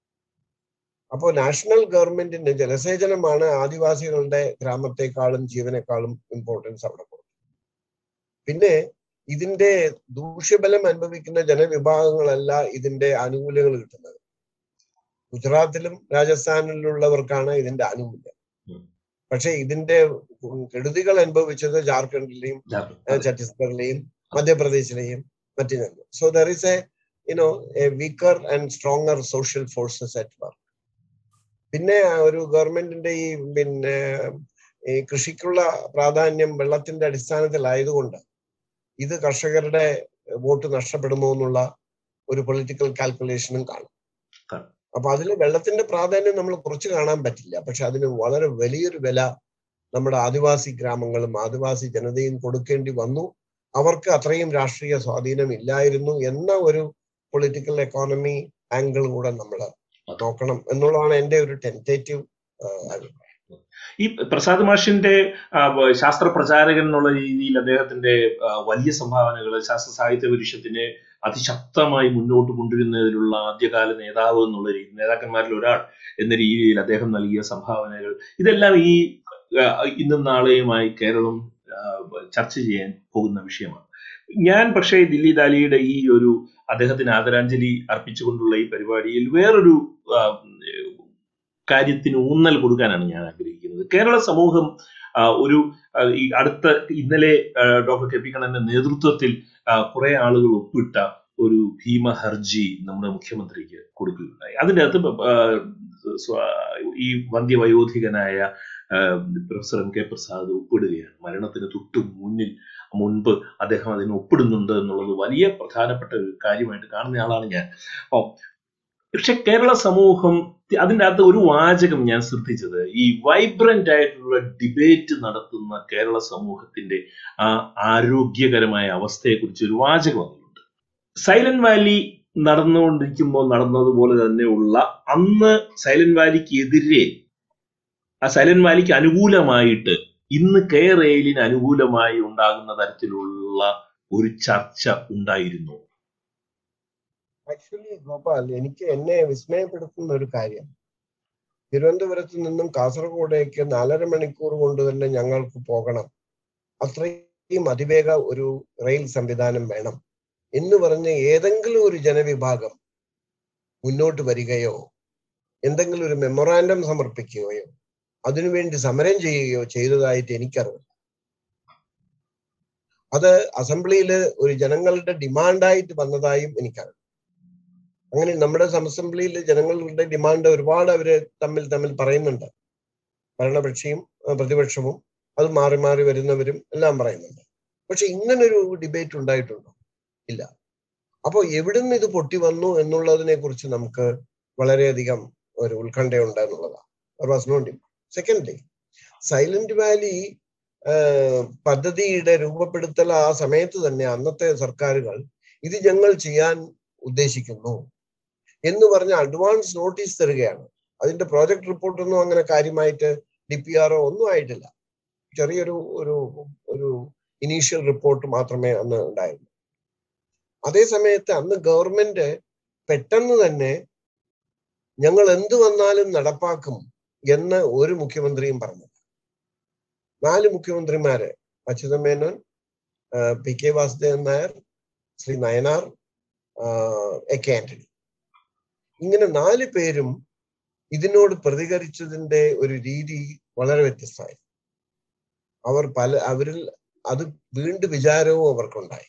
അപ്പോൾ നാഷണൽ ഗവൺമെന്റിന് ജലസേചനമാണ് ആദിവാസികളുടെ ഗ്രാമത്തെക്കാളും ജീവനേക്കാളും ഇമ്പോർട്ടൻസ് അവിടെ കൊടുക്കും പിന്നെ ഇതിന്റെ ദൂഷ്യബലം അനുഭവിക്കുന്ന ജനവിഭാഗങ്ങളല്ല ഇതിന്റെ ആനുകൂല്യങ്ങൾ കിട്ടുന്നത് ഗുജറാത്തിലും രാജസ്ഥാനിലുള്ളവർക്കാണ് ഇതിന്റെ ആനുകൂല്യം ഉം. പക്ഷെ ഇതിന്റെ കെടുതികൾ അനുഭവിച്ചത് ജാർഖണ്ഡിലെയും ജാഗ്രത. ഏഹ്, ഛത്തീസ്ഗഡിലെയും മധ്യപ്രദേശിലെയും മറ്റു so there is a you know a weaker and stronger social forces at work പിന്നെ ഒരു ഗവൺമെന്റിന്റെ ഈ പിന്നെ ഈ കൃഷിക്കുള്ള പ്രാധാന്യം വെള്ളത്തിന്റെ അടിസ്ഥാനത്തിലായതുകൊണ്ട് ഇത് കർഷകരുടെ വോട്ട് നഷ്ടപ്പെടുമോ എന്നുള്ള ഒരു പൊളിറ്റിക്കൽ കാൽക്കുലേഷനും കാണും കാണും. അപ്പൊ അതിൽ വെള്ളത്തിന്റെ പ്രാധാന്യം നമ്മൾ കുറച്ച് കാണാൻ പറ്റില്ല പക്ഷെ അതിന് വളരെ വലിയൊരു വില നമ്മുടെ ആദിവാസി ഗ്രാമങ്ങളും ആദിവാസി ജനതയും കൊടുക്കേണ്ടി വന്നു അവർക്ക് അത്രയും രാഷ്ട്രീയ സ്വാധീനം ഇല്ലായിരുന്നു എന്ന ഒരു പൊളിറ്റിക്കൽ എക്കോണമി ആംഗിൾ കൂടെ നമ്മൾ നോക്കണം എന്നുള്ളതാണ് എന്റെ ഒരു ടെൻറ്റേറ്റീവ് അഭിപ്രായം ഈ പ്രസാദ് മാഷിന്റെ ആ, വ- ശാസ്ത്ര പ്രചാരകൻ എന്നുള്ള രീതിയിൽ അദ്ദേഹത്തിന്റെ ആ, വലിയ സംഭാവനകൾ ശാസ്ത്ര സാഹിത്യ പരിഷത്തിനെ അതിശക്തമായി മുന്നോട്ട് കൊണ്ടുവരുന്നതിലുള്ള ആദ്യകാല നേതാവ് എന്നുള്ള രീതി നേതാക്കന്മാരിൽ ഒരാൾ എന്ന രീതിയിൽ അദ്ദേഹം നൽകിയ സംഭാവനകൾ ഇതെല്ലാം ഈ ആ, ഇന്നും നാളെയുമായി കേരളം ആ, ചർച്ച ചെയ്യാൻ പോകുന്ന വിഷയമാണ് ഞാൻ പക്ഷേ ദില്ലി ദാലിയുടെ ഈ ഒരു അദ്ദേഹത്തിന് ആദരാഞ്ജലി അർപ്പിച്ചുകൊണ്ടുള്ള ഈ പരിപാടിയിൽ വേറൊരു ആ, കാര്യത്തിന് ഊന്നൽ കൊടുക്കാനാണ് ഞാൻ ആഗ്രഹിക്കുന്നത് കേരള സമൂഹം ആ, ഒരു ആ, ഈ അടുത്ത ഇന്നലെ ആ, ഡോക്ടർ കെ പി കണ്ണന്റെ നേതൃത്വത്തിൽ ആ, കുറെ ആളുകൾ ഒപ്പിട്ട ഒരു ഭീമ ഹർജി നമ്മുടെ മുഖ്യമന്ത്രിക്ക് കൊടുക്കുകയുണ്ടായി അതിൻ്റെ അകത്ത് ആ, സ്വ- ഈ വന്ധ്യവയോധികനായ ആ, പ്രൊഫസർ എം കെ പ്രസാദ് ഒപ്പിടുകയാണ് മരണത്തിന് തൊട്ടു മുന്നിൽ മുൻപ് അദ്ദേഹം അതിന് ഒപ്പിടുന്നുണ്ട് എന്നുള്ളത് വലിയ പ്രധാനപ്പെട്ട ഒരു കാര്യമായിട്ട് കാണുന്ന ആളാണ് ഞാൻ ഓ പക്ഷെ കേരള സമൂഹം അതിൻ്റെ അകത്ത് ഒരു വാചകം ഞാൻ ശ്രദ്ധിച്ചത് ഈ വൈബ്രന്റ് ആയിട്ടുള്ള ഡിബേറ്റ് നടത്തുന്ന കേരള സമൂഹത്തിന്റെ ആ ആരോഗ്യകരമായ അവസ്ഥയെക്കുറിച്ച് ഒരു വാചകം അതിലുണ്ട് സൈലന്റ് വാലി നടന്നുകൊണ്ടിരിക്കുമ്പോൾ നടന്നതുപോലെ തന്നെയുള്ള അന്ന് സൈലന്റ് വാലിക്ക് എതിരെ ആ സൈലന്റ് വാലിക്ക് അനുകൂലമായിട്ട് ഇന്ന് കെ റെയിലിന് അനുകൂലമായി ഉണ്ടാകുന്ന തരത്തിലുള്ള ഒരു ചർച്ച ഉണ്ടായിരുന്നു ആക്ച്വലി ഗോപാൽ എനിക്ക് എന്നെ വിസ്മയപ്പെടുത്തുന്ന ഒരു കാര്യം തിരുവനന്തപുരത്ത് നിന്നും കാസർഗോഡേക്ക് നാലര മണിക്കൂർ കൊണ്ട് തന്നെ ഞങ്ങൾക്ക് പോകണം അത്രയും അതിവേഗ ഒരു റെയിൽ സംവിധാനം വേണം എന്ന് പറഞ്ഞ് ഏതെങ്കിലും ഒരു ജനവിഭാഗം മുന്നോട്ട് വരികയോ എന്തെങ്കിലും ഒരു മെമ്മോറാൻഡം സമർപ്പിക്കുകയോ അതിനുവേണ്ടി സമരം ചെയ്യുകയോ ചെയ്തതായിട്ട് എനിക്കറിവില്ല അത് അസംബ്ലിയിൽ ഒരു ജനങ്ങളുടെ ഡിമാൻഡായിട്ട് വന്നതായും എനിക്കറിയാം അങ്ങനെ നമ്മുടെ അസംബ്ലിയിൽ ജനങ്ങളുടെ ഡിമാൻഡ് ഒരുപാട് അവര് തമ്മിൽ തമ്മിൽ പറയുന്നുണ്ട് ഭരണപക്ഷിയും അഹ് പ്രതിപക്ഷവും അത് മാറി മാറി വരുന്നവരും എല്ലാം പറയുന്നുണ്ട് പക്ഷെ ഇങ്ങനൊരു ഡിബേറ്റ് ഉണ്ടായിട്ടുണ്ടോ ഇല്ല അപ്പോൾ എവിടുന്ന് ഇത് പൊട്ടി വന്നു എന്നുള്ളതിനെ കുറിച്ച് നമുക്ക് വളരെയധികം ഒരു ഉത്കണ്ഠയുണ്ട് എന്നുള്ളതാണ് സെക്കൻഡ്ലി സൈലന്റ് വാലി പദ്ധതിയുടെ രൂപപ്പെടുത്തൽ ആ സമയത്ത് തന്നെ അന്നത്തെ സർക്കാരുകൾ ഇത് ഞങ്ങൾ ചെയ്യാൻ ഉദ്ദേശിക്കുന്നു എന്ന് പറഞ്ഞ അഡ്വാൻസ് നോട്ടീസ് തരികയാണ് അതിന്റെ പ്രോജക്ട് റിപ്പോർട്ടൊന്നും അങ്ങനെ കാര്യമായിട്ട് ഡി പി ആറോ ഒന്നും ആയിട്ടില്ല ചെറിയൊരു ഒരു ഒരു ഇനീഷ്യൽ റിപ്പോർട്ട് മാത്രമേ അന്ന് ഉണ്ടായിരുന്നു അതേ സമയത്ത് അന്ന് ഗവൺമെന്റ് പെട്ടെന്ന് തന്നെ ഞങ്ങൾ എന്ത് വന്നാലും നടപ്പാക്കും എന്ന് ഒരു മുഖ്യമന്ത്രിയും പറഞ്ഞു നാല് മുഖ്യമന്ത്രിമാര് Achutha Menon P K Vasudevan Nair Shri Nayanar A K Antony ഇങ്ങനെ നാല് പേരും ഇതിനോട് പ്രതികരിച്ചതിന്റെ ഒരു രീതി വളരെ വ്യത്യസ്തമായി അവർ പല അവരിൽ അത് വീണ്ടും വിചാരവും അവർക്കുണ്ടായി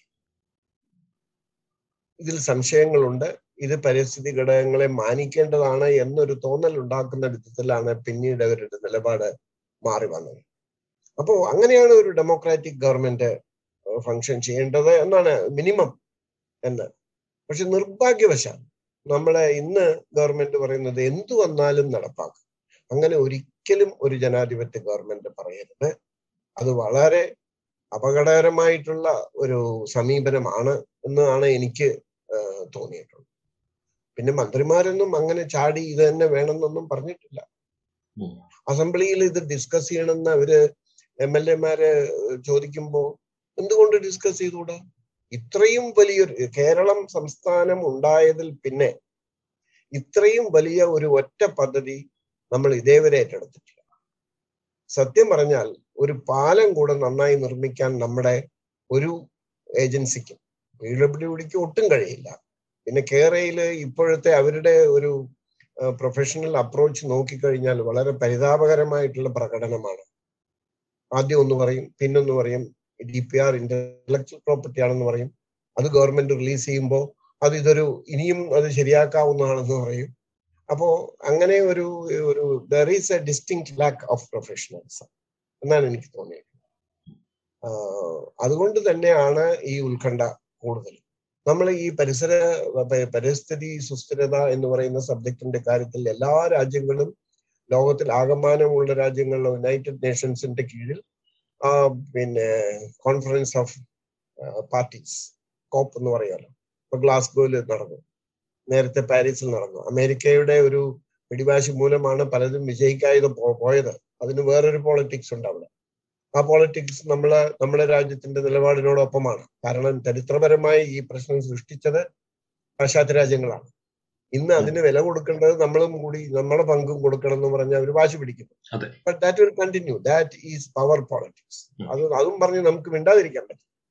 ഇതിൽ സംശയങ്ങളുണ്ട് ഇത് പരിസ്ഥിതി ഘടകങ്ങളെ മാനിക്കേണ്ടതാണ് എന്നൊരു തോന്നൽ ഉണ്ടാക്കുന്ന വിധത്തിലാണ് പിന്നീട് അവരുടെ നിലപാട് മാറി വന്നത് അപ്പോ അങ്ങനെയാണ് ഒരു ഡെമോക്രാറ്റിക് ഗവൺമെന്റ് ഫങ്ഷൻ ചെയ്യേണ്ടത് എന്നാണ് മിനിമം എന്ന് പക്ഷെ നിർഭാഗ്യവശാൽ നമ്മളെ ഇന്ന് ഗവൺമെന്റ് പറയുന്നത് എന്തു വന്നാലും നടപ്പാക്കും അങ്ങനെ ഒരിക്കലും ഒരു ജനാധിപത്യ ഗവൺമെന്റ് പറയരുത് അത് വളരെ അപകടകരമായിട്ടുള്ള ഒരു സമീപനമാണ് എന്നാണ് എനിക്ക് തോന്നിയിട്ടുള്ളത് പിന്നെ മന്ത്രിമാരൊന്നും അങ്ങനെ ചാടി ഇത് തന്നെ വേണമെന്നൊന്നും പറഞ്ഞിട്ടില്ല അസംബ്ലിയിൽ ഇത് ഡിസ്കസ് ചെയ്യണമെന്ന് അവര് എം എൽ എമാര് ചോദിക്കുമ്പോ എന്തുകൊണ്ട് ഡിസ്കസ് ചെയ്തുകൂടാ ഇത്രയും വലിയൊരു കേരളം സംസ്ഥാനം ഉണ്ടായതിൽ പിന്നെ ഇത്രയും വലിയ ഒരു ഒറ്റ പദ്ധതി നമ്മൾ ഇതേവരെ ഏറ്റെടുത്തിട്ടില്ല സത്യം പറഞ്ഞാൽ ഒരു പാലം കൂടെ നന്നായി നിർമ്മിക്കാൻ നമ്മുടെ ഒരു ഏജൻസിക്കും പി ഡബ്ല്യു ഡിക്ക് ഒട്ടും കഴിയില്ല പിന്നെ കേരളയില് ഇപ്പോഴത്തെ അവരുടെ ഒരു പ്രൊഫഷണൽ അപ്രോച്ച് നോക്കിക്കഴിഞ്ഞാൽ വളരെ പരിതാപകരമായിട്ടുള്ള പ്രകടനമാണ് ആദ്യം ഒന്ന് പറയും പിന്നൊന്ന് പറയും D P R intellectual property ആണെന്ന് പറയും അത് ഗവൺമെന്റ് റിലീസ് ചെയ്യുമ്പോൾ അത് ഇതൊരു ഇനിയും അത് ശരിയാക്കാവുന്നതാണെന്ന് പറയും അപ്പോ അങ്ങനെ ഒരു ഒരു there is a distinct lack of professionals എന്നാണ് എനിക്ക് തോന്നിയത് അതുകൊണ്ട് തന്നെയാണ് ഈ ഉത്കണ്ഠ കൂടുതൽ നമ്മൾ ഈ പരിസര പരിസ്ഥിതി സുസ്ഥിരത എന്ന് പറയുന്ന സബ്ജക്റ്റിന്റെ കാര്യത്തിൽ എല്ലാ രാജ്യങ്ങളും ലോകത്തിൽ ആകമാനമുള്ള രാജ്യങ്ങളിലെ യുണൈറ്റഡ് നേഷൻസിന്റെ കീഴിൽ പിന്നെ കോൺഫറൻസ് ഓഫ് പാർട്ടീസ് കോപ്പ് എന്ന് പറയാലോ ഇപ്പൊ ഗ്ലാസ്ഗോയിൽ നടന്നു നേരത്തെ പാരീസിൽ നടന്നു അമേരിക്കയുടെ ഒരു പിടിവാശി മൂലമാണ് പലതും വിജയിക്കാതെ പോയത് അതിന് വേറൊരു പോളിറ്റിക്സ് ഉണ്ട് അവിടെ ആ പോളിറ്റിക്സ് നമ്മളെ നമ്മുടെ രാജ്യത്തിന്റെ നിലപാടിനോടൊപ്പമാണ് കാരണം ചരിത്രപരമായി ഈ പ്രശ്നം സൃഷ്ടിച്ചത് പാശ്ചാത്യ രാജ്യങ്ങളാണ് ഇന്ന് അതിന് വില കൊടുക്കേണ്ടത് നമ്മളും കൂടി നമ്മുടെ പങ്കും കൊടുക്കണം എന്ന് പറഞ്ഞ് അവർ വാശി പിടിക്കുന്നു but that will continue that is power politics അത് അതും പറഞ്ഞ് നമുക്ക് മിണ്ടാതിരിക്കാൻ പറ്റും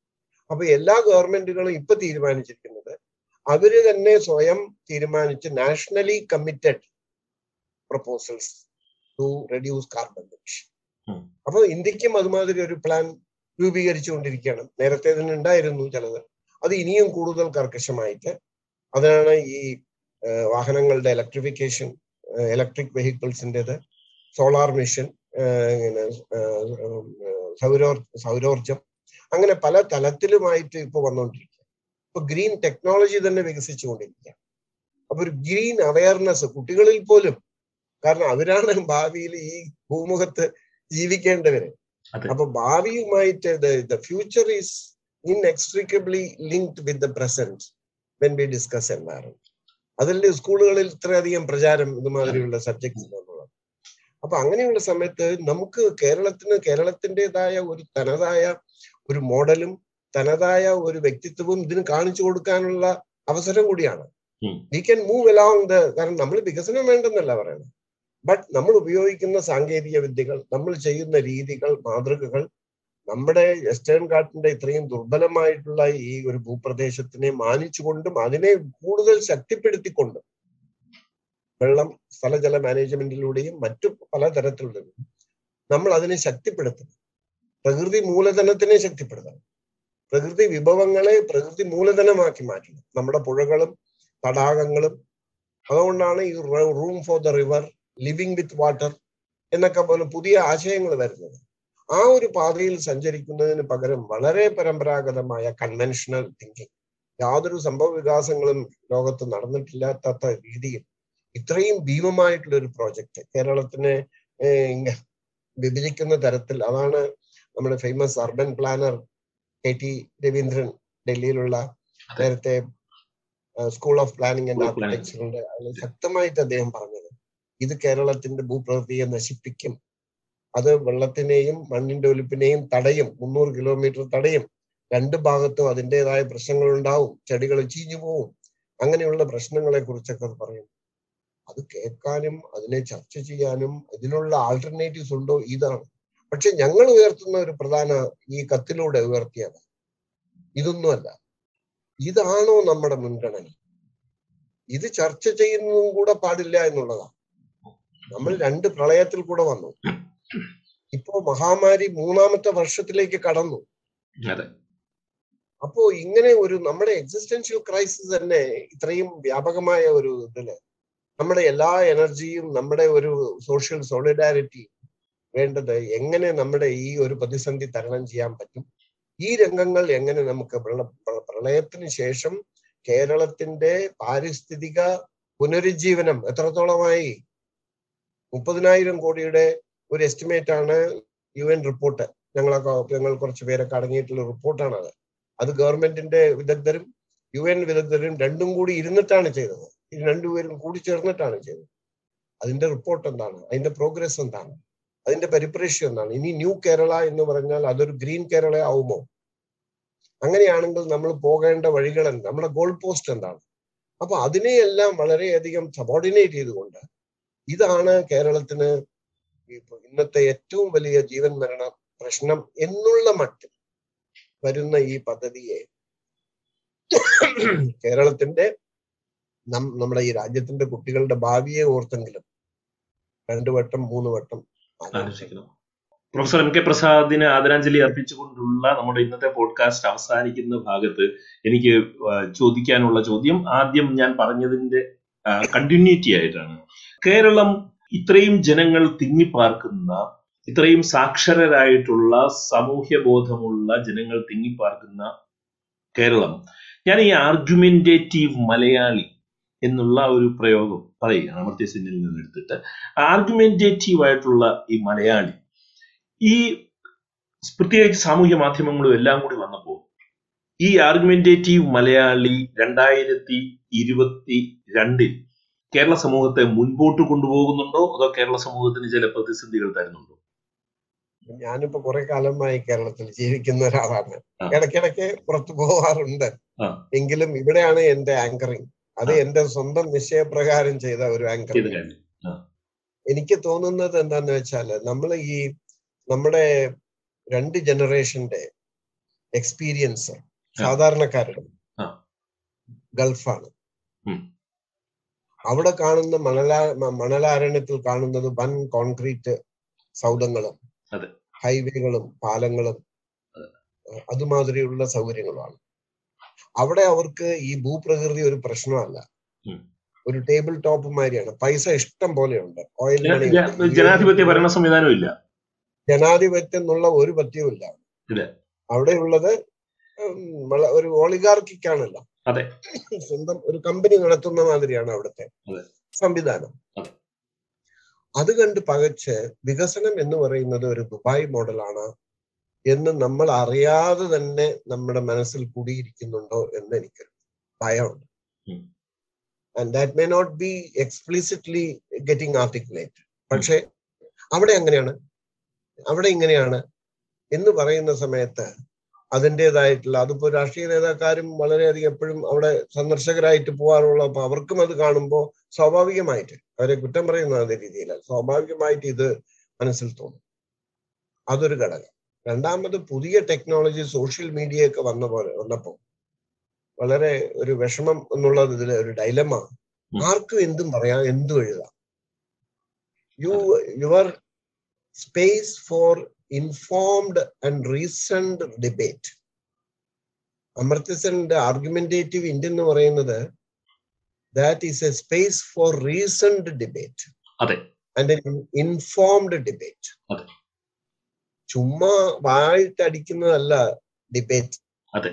അപ്പൊ എല്ലാ ഗവൺമെന്റുകളും ഇപ്പൊ തീരുമാനിച്ചിരിക്കുന്നത് അവര് തന്നെ സ്വയം തീരുമാനിച്ച് nationally committed proposals to reduce carbon emission ഉം. അപ്പൊ ഇന്ത്യക്കും അതുമാതിരി ഒരു പ്ലാൻ രൂപീകരിച്ചുകൊണ്ടിരിക്കുകയാണ് നേരത്തെ തന്നെ ഉണ്ടായിരുന്നു ചിലത് അത് ഇനിയും കൂടുതൽ കർക്കശമായിട്ട് അതിനാണ് ഈ ആ, വാഹനങ്ങളുടെ ഇലക്ട്രിഫിക്കേഷൻ ഇലക്ട്രിക് വെഹിക്കിൾസിൻ്റെത് സോളാർ മിഷൻ ഇങ്ങനെ ആ, ആ, സൗരോർ സൗരോർജം അങ്ങനെ പല തലത്തിലുമായിട്ട് ഇപ്പൊ വന്നുകൊണ്ടിരിക്കുക ഇപ്പൊ ഗ്രീൻ ടെക്നോളജി തന്നെ വികസിച്ചുകൊണ്ടിരിക്കുക അപ്പൊ ഒരു ഗ്രീൻ അവയർനെസ് കുട്ടികളിൽ പോലും കാരണം അവരാണ് ഭാവിയിൽ ഈ ഭൂമുഖത്ത് ജീവിക്കേണ്ടവര് അതെ. അപ്പൊ ഭാവിയുമായിട്ട് the future is inextricably linked with the present when we discuss environment അതിൽ സ്കൂളുകളിൽ ഇത്രയധികം പ്രചാരം ഇതുമാതിരിയുള്ള സബ്ജക്ട്സ് എന്നുള്ളത് അപ്പൊ അങ്ങനെയുള്ള സമയത്ത് നമുക്ക് കേരളത്തിന് കേരളത്തിൻ്റെതായ ഒരു തനതായ ഒരു മോഡലും തനതായ ഒരു വ്യക്തിത്വവും ഇതിന് കാണിച്ചു കൊടുക്കാനുള്ള അവസരം കൂടിയാണ് ഉം. We can move along the കാരണം നമ്മൾ വികസനം വേണ്ടെന്നല്ല പറയുന്നത് ബട്ട് നമ്മൾ ഉപയോഗിക്കുന്ന സാങ്കേതിക വിദ്യകൾ നമ്മൾ ചെയ്യുന്ന രീതികൾ മാതൃകകൾ നമ്മുടെ വെസ്റ്റേൺ ഘാട്ടിന്റെ ഇത്രയും ദുർബലമായിട്ടുള്ള ഈ ഒരു ഭൂപ്രദേശത്തിനെ മാനിച്ചുകൊണ്ടും അതിനെ കൂടുതൽ ശക്തിപ്പെടുത്തിക്കൊണ്ടും വെള്ളം സ്ഥലജല മാനേജ്മെന്റിലൂടെയും മറ്റു പലതരത്തിലുള്ള നമ്മൾ അതിനെ ശക്തിപ്പെടുത്തണം പ്രകൃതി മൂലധനത്തിനെ ശക്തിപ്പെടുത്തണം പ്രകൃതി വിഭവങ്ങളെ പ്രകൃതി മൂലധനമാക്കി മാറ്റണം നമ്മുടെ പുഴകളും തടാകങ്ങളും അതുകൊണ്ടാണ് ഈ room for the river living with water എന്നൊക്കെ പോലെ പുതിയ ആശയങ്ങൾ വരുന്നത് ആ ഒരു പാതയിൽ സഞ്ചരിക്കുന്നതിന് പകരം വളരെ പരമ്പരാഗതമായ കൺവെൻഷണൽ തിങ്കിങ് യാതൊരു സംഭവ വികാസങ്ങളും ലോകത്ത് നടന്നിട്ടില്ലാത്ത രീതിയിൽ ഇത്രയും ഭീമമായിട്ടുള്ള ഒരു പ്രോജക്റ്റ് കേരളത്തിനെ ഏഹ്, ഇങ്ങ- വിഭജിക്കുന്ന തരത്തിൽ അതാണ് നമ്മുടെ famous urban planner K T Raveendran ഡൽഹിയിലുള്ള നേരത്തെ school of planning and School of Planning. ആർക്കിടെക്ചറിന്റെ അതിൽ ശക്തമായിട്ട് അദ്ദേഹം പറഞ്ഞത് ഇത് കേരളത്തിന്റെ ഭൂപ്രകൃതിയെ നശിപ്പിക്കും അത് വെള്ളത്തിനെയും മണ്ണിന്റെ ഒലിപ്പിനെയും തടയും മുന്നൂറ് കിലോമീറ്റർ തടയും രണ്ട് ഭാഗത്തും അതിൻ്റെതായ പ്രശ്നങ്ങൾ ഉണ്ടാവും ചെടികൾ ചീഞ്ഞു പോവും അങ്ങനെയുള്ള പ്രശ്നങ്ങളെ കുറിച്ചൊക്കെ അത് പറയും അത് കേൾക്കാനും അതിനെ ചർച്ച ചെയ്യാനും ഇതിനുള്ള ആൾട്ടർനേറ്റീവ്സ് ഉണ്ടോ ഇതാണ് പക്ഷെ ഞങ്ങൾ ഉയർത്തുന്ന ഒരു പ്രധാന ഈ കത്തിലൂടെ ഉയർത്തിയത് ഇതൊന്നുമല്ല ഇതാണോ നമ്മുടെ മുൻഗണന ഇത് ചർച്ച ചെയ്യുന്നതും കൂടെ പാടില്ല എന്നുള്ളതാണ് നമ്മൾ രണ്ട് പ്രളയത്തിൽ കൂടെ വന്നു ഇപ്പോ മഹാമാരി മൂന്നാമത്തെ വർഷത്തിലേക്ക് കടന്നു അതെ അപ്പോ ഇങ്ങനെ ഒരു നമ്മുടെ എക്സിസ്റ്റൻഷ്യൽ ക്രൈസിസ് തന്നെ ഇത്രയും വ്യാപകമായ ഒരു ഇതില് നമ്മുടെ എല്ലാ എനർജിയും നമ്മുടെ ഒരു സോഷ്യൽ സോളിഡാരിറ്റി വേണ്ടത് എങ്ങനെ നമ്മുടെ ഈ ഒരു പ്രതിസന്ധി തരണം ചെയ്യാൻ പറ്റും ഈ രംഗങ്ങൾ എങ്ങനെ നമുക്ക് പ്രള- പ്ര- പ്രളയത്തിന് ശേഷം കേരളത്തിന്റെ പാരിസ്ഥിതിക പുനരുജ്ജീവനം എത്രത്തോളമായി മുപ്പതിനായിരം കോടിയുടെ ഒരു എസ്റ്റിമേറ്റ് ആണ് യു എൻ റിപ്പോർട്ട് ഞങ്ങളൊക്കെ ഞങ്ങൾ കുറച്ച് പേരൊക്കെ അടങ്ങിയിട്ടുള്ള റിപ്പോർട്ടാണ് അത് അത് ഗവൺമെന്റിന്റെ വിദഗ്ധരും യു എൻ വിദഗ്ധരും രണ്ടും കൂടി ഇരുന്നിട്ടാണ് ചെയ്തത് ഇത് രണ്ടുപേരും കൂടി ചേർന്നിട്ടാണ് ചെയ്തത് അതിന്റെ റിപ്പോർട്ട് എന്താണ് അതിന്റെ പ്രോഗ്രസ് എന്താണ് അതിന്റെ പരിപ്രേക്ഷ്യം എന്താണ് ഇനി ന്യൂ കേരള എന്ന് പറഞ്ഞാൽ അതൊരു ഗ്രീൻ കേരള ആവുമോ അങ്ങനെയാണെങ്കിൽ നമ്മൾ പോകേണ്ട വഴികൾ എന്ത് നമ്മുടെ ഗോൾ പോസ്റ്റ് എന്താണ് അപ്പൊ അതിനെയെല്ലാം വളരെയധികം സബോർഡിനേറ്റ് ചെയ്തുകൊണ്ട് ഇതാണ് കേരളത്തിന് ഇപ്പൊ ഇന്നത്തെ ഏറ്റവും വലിയ ജീവൻ മരണ പ്രശ്നം എന്നുള്ള മട്ടിൽ വരുന്ന ഈ പദ്ധതിയെ കേരളത്തിന്റെ നം- നമ്മുടെ ഈ രാജ്യത്തിന്റെ കുട്ടികളുടെ ഭാവിയെ ഓർത്തെങ്കിലും രണ്ടു വട്ടം മൂന്ന് വട്ടം ആലോചിക്കണം. ആലോചിക്കണം പ്രൊഫസർ എം കെ പ്രസാദിന് ആദരാഞ്ജലി അർപ്പിച്ചുകൊണ്ടുള്ള നമ്മുടെ ഇന്നത്തെ പോഡ്കാസ്റ്റ് അവസാനിക്കുന്ന ഭാഗത്ത് എനിക്ക് ആ, ചോദിക്കാനുള്ള ചോദ്യം ആദ്യം ഞാൻ പറഞ്ഞതിന്റെ കണ്ടിന്യൂറ്റി ആയിട്ടാണ് കേരളം ഇത്രയും ജനങ്ങൾ തിങ്ങിപ്പാർക്കുന്ന ഇത്രയും സാക്ഷരരായിട്ടുള്ള സാമൂഹ്യ ബോധമുള്ള ജനങ്ങൾ തിങ്ങിപ്പാർക്കുന്ന കേരളം ഞാൻ ഈ ആർഗ്യുമെന്റേറ്റീവ് മലയാളി എന്നുള്ള ഒരു പ്രയോഗം പറയുകയാണ് അമർത്യ സെന്നിൽ നിന്ന് എടുത്തിട്ട് ആർഗ്യുമെന്റേറ്റീവ് ആയിട്ടുള്ള ഈ മലയാളി ഈ പ്രത്യേകിച്ച് സാമൂഹ്യ മാധ്യമങ്ങളും എല്ലാം കൂടി വന്നപ്പോൾ ഈ ആർഗ്യുമെന്റേറ്റീവ് മലയാളി രണ്ടായിരത്തി ഇരുപത്തി രണ്ടിൽ കേരള സമൂഹത്തെ മുൻപോട്ട് കൊണ്ടുപോകുന്നുണ്ടോ അതോ കേരള സമൂഹത്തിന് ചില പ്രതിസന്ധികൾ തരുന്നുണ്ടോ ഞാനിപ്പോ കുറെ കാലമായി കേരളത്തിൽ ജീവിക്കുന്ന ഒരാളാണ് ആ. ഇടയ്ക്കിടയ്ക്ക് പുറത്തു പോവാറുണ്ട് ആ. എങ്കിലും ഇവിടെയാണ് എന്റെ ആങ്കറിങ് അത് ആ. എന്റെ സ്വന്തം നിശ്ചയപ്രകാരം ചെയ്ത ഒരു ചെയ്ത ആങ്കറിങ് കാര്യം എനിക്ക് തോന്നുന്നത് എന്താന്ന് വെച്ചാല് നമ്മൾ ഈ നമ്മുടെ രണ്ട് ജനറേഷന്റെ എക്സ്പീരിയൻസ് സാധാരണക്കാരുടെ ആ. ഗൾഫാണ് ഉം. അവിടെ കാണുന്ന മണലാ മ- മണലാരണ്യത്തിൽ കാണുന്നത് വൻ കോൺക്രീറ്റ് സൗധങ്ങളും അതെ. ഹൈവേകളും പാലങ്ങളും അതെ. അഹ് അതുമാതിരിയുള്ള സൗകര്യങ്ങളുമാണ് അവിടെ അവർക്ക് ഈ ഭൂപ്രകൃതി ഒരു പ്രശ്നമല്ല ഉം. ഒരു ടേബിൾ ടോപ്പ് മാതിരിയാണ് പൈസ ഇഷ്ടം പോലെയുണ്ട് ഓയിൽ ജന- മണി ജന- ഉണ്ട്. ജനാധിപത്യ ഭരണ സംവിധാനം ഇല്ല ജനാധിപത്യം എന്നുള്ള ഒരു പത്യവും ഇല്ല ഇല്ല. അവിടെയുള്ളത് ഉം, വള- ഒരു ഓളിഗാർക്കിക്കാണല്ലോ അതെ. സ്വന്തം ഒരു കമ്പനി നടത്തുന്ന മാതിരിയാണ് അവിടുത്തെ അതെ. സംവിധാനം അതെ. അത് കണ്ട് പകച്ച് വികസനം എന്ന് പറയുന്നത് ഒരു ദുബായ് മോഡലാണ് എന്ന് നമ്മൾ അറിയാതെ തന്നെ നമ്മുടെ മനസ്സിൽ കൂടിയിരിക്കുന്നുണ്ടോ എന്ന് എനിക്ക് ഭയമുണ്ട് ഉം. And that may not be explicitly getting articulate പക്ഷെ അവിടെ അങ്ങനെയാണ് അവിടെ ഇങ്ങനെയാണ് എന്ന് പറയുന്ന സമയത്ത് അതിൻ്റെതായിട്ടുള്ള അതിപ്പോ രാഷ്ട്രീയ നേതാക്കാരും വളരെയധികം എപ്പോഴും അവിടെ സന്ദർശകരായിട്ട് പോകാറുള്ള അപ്പൊ അവർക്കും അത് കാണുമ്പോൾ സ്വാഭാവികമായിട്ട് അവരെ കുറ്റം പറയുന്ന അതേ രീതിയിലല്ല സ്വാഭാവികമായിട്ട് ഇത് മനസ്സിൽ തോന്നും അതൊരു ഘടകം രണ്ടാമത് പുതിയ ടെക്നോളജി സോഷ്യൽ മീഡിയ ഒക്കെ വന്ന പോലെ വന്നപ്പോ വളരെ ഒരു വിഷമം എന്നുള്ളത് ഇതിൽ ഒരു ഡൈലമ ഉം. ആർക്കും എന്തും പറയാം എന്തും എഴുതാം you your space for informed and reasoned debate അമർത്യസന്റെ ആർഗ്യുമെന്റേറ്റീവ് ഇന്ത്യ എന്ന് പറയുന്നത് that is a space for reasoned debate അതെ. ആൻഡ് ഇൻഫോംഡ് ഡിബേറ്റ് അതെ. ചുമ്മാ വായിട്ടടിക്കുന്നതല്ല ഡിബേറ്റ് അതെ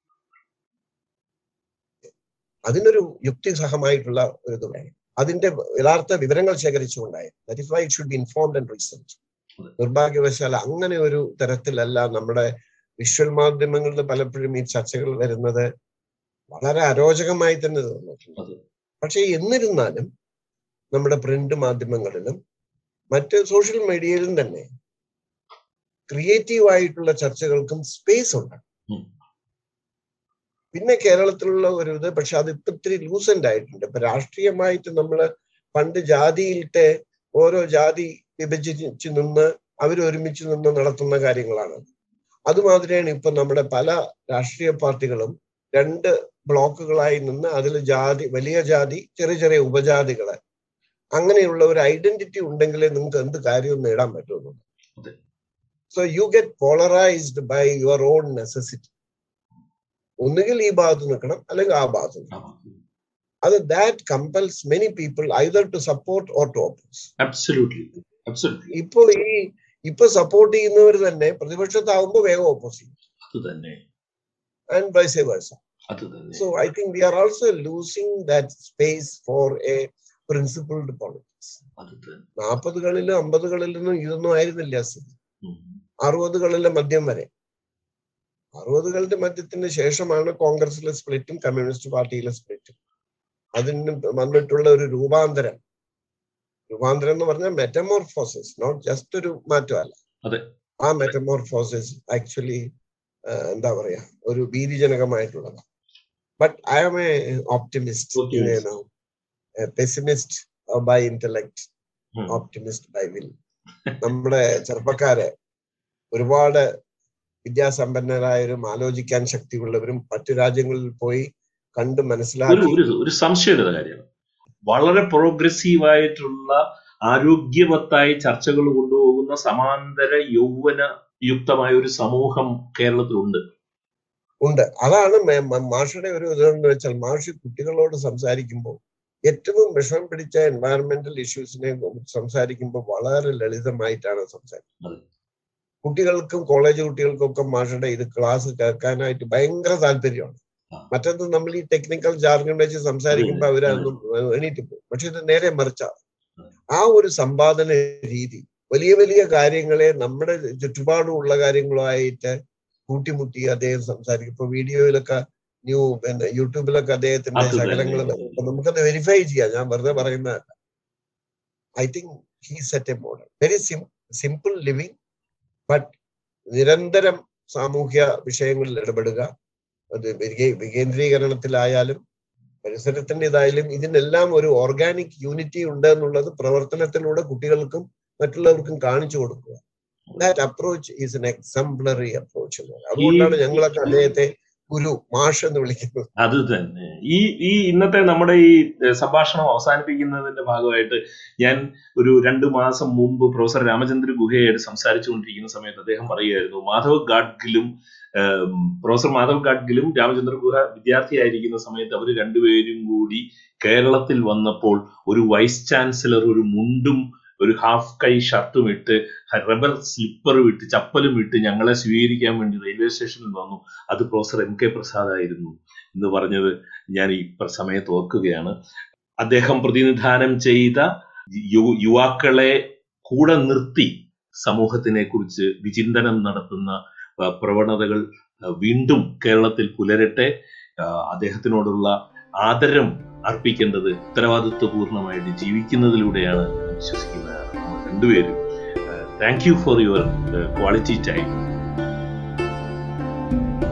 അതിനൊരു യുക്തിസഹമായിട്ടുള്ള ഒരു ഇത് വേണം അതിന്റെ യഥാർത്ഥ വിവരങ്ങൾ ശേഖരിച്ചുകൊണ്ടായി that is why it should be informed and reasoned അതെ. നിർഭാഗ്യവശാൽ അങ്ങനെ ഒരു തരത്തിലല്ല നമ്മുടെ വിഷ്വൽ മാധ്യമങ്ങളിൽ പലപ്പോഴും ഈ ചർച്ചകൾ വരുന്നത് വളരെ അരോചകമായി തന്നെ തോന്നിയിട്ടുണ്ട് അതെ. പക്ഷെ എന്നിരുന്നാലും നമ്മുടെ പ്രിന്റ് മാധ്യമങ്ങളിലും മറ്റ് സോഷ്യൽ മീഡിയയിലും തന്നെ ക്രിയേറ്റീവ് ആയിട്ടുള്ള ചർച്ചകൾക്കും സ്പേസ് ഉണ്ട് ഉം. പിന്നെ കേരളത്തിലുള്ള ഒരു ഇത് പക്ഷെ അത് ഇപ്പൊ ഇത്തിരി ലൂസന്റ് ആയിട്ടുണ്ട് ഇപ്പൊ രാഷ്ട്രീയമായിട്ട് നമ്മള് പണ്ട് ജാതിയിലത്തെ ഓരോ ജാതി വിഭജിച്ച് നിന്ന് അവർ ഒരുമിച്ച് നിന്ന് നടത്തുന്ന കാര്യങ്ങളാണ് അതുമാതിരിയാണ് ഇപ്പൊ നമ്മുടെ പല രാഷ്ട്രീയ പാർട്ടികളും രണ്ട് ബ്ലോക്കുകളായി നിന്ന് അതിൽ ജാതി വലിയ ജാതി ചെറിയ ചെറിയ ഉപജാതികള് അങ്ങനെയുള്ള ഒരു ഐഡന്റിറ്റി ഉണ്ടെങ്കിലേ നിങ്ങൾക്ക് എന്ത് കാര്യവും നേടാൻ പറ്റുള്ളൂ അതെ. So you get polarised by your own necessity ഒന്നുകിൽ ഈ ഭാഗത്ത് നിൽക്കണം അല്ലെങ്കിൽ ആ ഭാഗത്ത് നിൽക്കണം അത് that compels many people either to support or to oppose absolutely absolutely ഇപ്പൊ ഈ ഇപ്പൊ സപ്പോർട്ട് ചെയ്യുന്നവർ തന്നെ പ്രതിപക്ഷത്താവുമ്പോൾ വേഗം ഓപ്പോസ് ചെയ്യും അത് തന്നെ ആൻഡ് വൈസ് വേഴ്സ അത് തന്നെ so I think we are also losing that space for a principled politics അത് തന്നെ നാൽപ്പതുകളിലും അമ്പതുകളിലൊന്നും ഇതൊന്നും ആയിരുന്നില്ല സ്ഥിതി ഉം. അറുപതുകളിലെ മദ്യം വരെ അറുപതുകളുടെ മധ്യത്തിന് ശേഷമാണ് കോൺഗ്രസിലെ സ്പ്ലിറ്റും കമ്മ്യൂണിസ്റ്റ് പാർട്ടിയിലെ സ്പ്ലിറ്റും അതിന് വന്നിട്ടുള്ള ഒരു രൂപാന്തരം രൂപാന്തരം എന്ന് പറഞ്ഞാൽ മെറ്റമോർഫോസിസ് നോട്ട് ജസ്റ്റ് ഒരു മാറ്റമല്ല അതെ. ആ മെറ്റമോർഫോസിസ് ആക്ച്വലി എന്താ പറയാ ഒരു ഭീതിജനകമായിട്ടുള്ളത് but I am a optimist Optimist. Pessimist by intellect ഉം. ഓപ്റ്റിമിസ്റ്റ് ബൈ വിൽ നമ്മുടെ ചെറുപ്പക്കാരെ ഒരുപാട് വിദ്യാസമ്പന്നരായവരും ആലോചിക്കാൻ ശക്തിയുള്ളവരും മറ്റു രാജ്യങ്ങളിൽ പോയി കണ്ട് ഒരു മനസ്സിലാക്കി ഒരു ഒരു സംശയമില്ലാത്ത കാര്യമാണ് വളരെ പ്രോഗ്രസീവ് ആയിട്ടുള്ള ആരോഗ്യവത്തായി ചർച്ചകൾ കൊണ്ടുപോകുന്ന സമാന്തര യൗവന യുക്തമായ ഒരു സമൂഹം കേരളത്തിലുണ്ട് ഉണ്ട് അതാണ് മേ- മ- മാഷയുടെ ഒരു ഇതെന്ന് വെച്ചാൽ മാഷ് കുട്ടികളോട് സംസാരിക്കുമ്പോൾ ഏറ്റവും വിഷമം പിടിച്ച എൻവയറമെന്റൽ ഇഷ്യൂസിനെ കുറിച്ച് സംസാരിക്കുമ്പോൾ വളരെ ലളിതമായിട്ടാണ് സംസാരിക്കുന്നത് അതെ. കുട്ടികൾക്കും കോളേജ് കുട്ടികൾക്കും ഒക്കെ മാഷയുടെ ഇത് ക്ലാസ് കേൾക്കാനായിട്ട് ഭയങ്കര താല്പര്യമാണ് ആ. മറ്റൊന്ന് നമ്മൾ ഈ ടെക്നിക്കൽ ജാർഗൺ വെച്ച് സംസാരിക്കുമ്പോൾ അവരതൊന്നും എണീറ്റ് പോകും പക്ഷെ ഇത് നേരെ മറിച്ചാണ് അതെ. ആ ഒരു സമ്പാദന രീതി വലിയ വലിയ കാര്യങ്ങളെ നമ്മുടെ ചുറ്റുപാടുമുള്ള കാര്യങ്ങളുമായിട്ട് കൂട്ടിമുട്ടി അദ്ദേഹം സംസാരിക്കും ഇപ്പൊ വീഡിയോയിലൊക്കെ ന്യൂ പിന്നെ യൂട്യൂബിലൊക്കെ അദ്ദേഹത്തിന്റെ അത് തന്നെ. ശകലങ്ങൾ അപ്പൊ നമുക്കത് വെരിഫൈ ചെയ്യാം ഞാൻ വെറുതെ പറയുന്നതല്ല I think he set a model very simple living but നിരന്തരം സാമൂഹ്യ വിഷയങ്ങളിൽ ഇടപെടുക അത് വികേ- വികേന്ദ്രീകരണത്തിലായാലും പരിസരത്തിന്റെ ഇതായാലും ഇതിനെല്ലാം ഒരു ഓർഗാനിക് യൂണിറ്റി ഉണ്ട് എന്നുള്ളത് പ്രവർത്തനത്തിലൂടെ കുട്ടികൾക്കും മറ്റുള്ളവർക്കും കാണിച്ചു കൊടുക്കുക that approach is an exemplary approach അതുകൊണ്ടാണ് ഞങ്ങളൊക്കെ അദ്ദേഹത്തെ ഗുരു മാഷ് എന്ന് വിളിക്കുന്നത് അത് തന്നെ ഈ ഈ ഇന്നത്തെ നമ്മുടെ ഈ ഏഹ്, സംഭാഷണം അവസാനിപ്പിക്കുന്നതിന്റെ ഭാഗമായിട്ട് ഞാൻ ഒരു രണ്ട് മാസം മുമ്പ് പ്രൊഫസർ രാമചന്ദ്ര ഗുഹയായിട്ട് സംസാരിച്ചുകൊണ്ടിരിക്കുന്ന സമയത്ത് അദ്ദേഹം പറയുമായിരുന്നു മാധവ് ഗാഡ്ഗിലും ഏം, പ്രൊഫസർ മാധവ് ഗാഡ്ഗിലും രാമചന്ദ്ര ഗുഹ വിദ്യാർത്ഥിയായിരിക്കുന്ന സമയത്ത് അവർ രണ്ടുപേരും കൂടി കേരളത്തിൽ വന്നപ്പോൾ ഒരു വൈസ് ചാൻസലർ ഒരു മുണ്ടും ഒരു ഹാഫ് കൈ ഷർട്ടും ഇട്ട് റബ്ബർ സ്ലിപ്പറും ഇട്ട് ചപ്പലും ഇട്ട് ഞങ്ങളെ സ്വീകരിക്കാൻ വേണ്ടി റെയിൽവേ സ്റ്റേഷനിൽ വന്നു അത് പ്രൊഫസർ എം കെ പ്രസാദ് ആയിരുന്നു എന്ന് പറഞ്ഞത് ഞാൻ ഈ പ്ര- സമയത്ത് ഓർക്കുകയാണ് അദ്ദേഹം പ്രതിനിധാനം ചെയ്ത യു- യുവാക്കളെ കൂടെ നിർത്തി സമൂഹത്തിനെ കുറിച്ച് വിചിന്തനം നടത്തുന്ന ആ, പ്രവണതകൾ ആ, വീണ്ടും കേരളത്തിൽ പുലരട്ടെ ആ, അദ്ദേഹത്തിനോടുള്ള ആദരം അർപ്പിക്കേണ്ടത് ഉത്തരവാദിത്വപൂർണമായിട്ട് ജീവിക്കുന്നതിലൂടെയാണ് എന്ന് വിശ്വസിക്കുന്ന നമ്മൾ രണ്ടുപേരും thank you for your quality time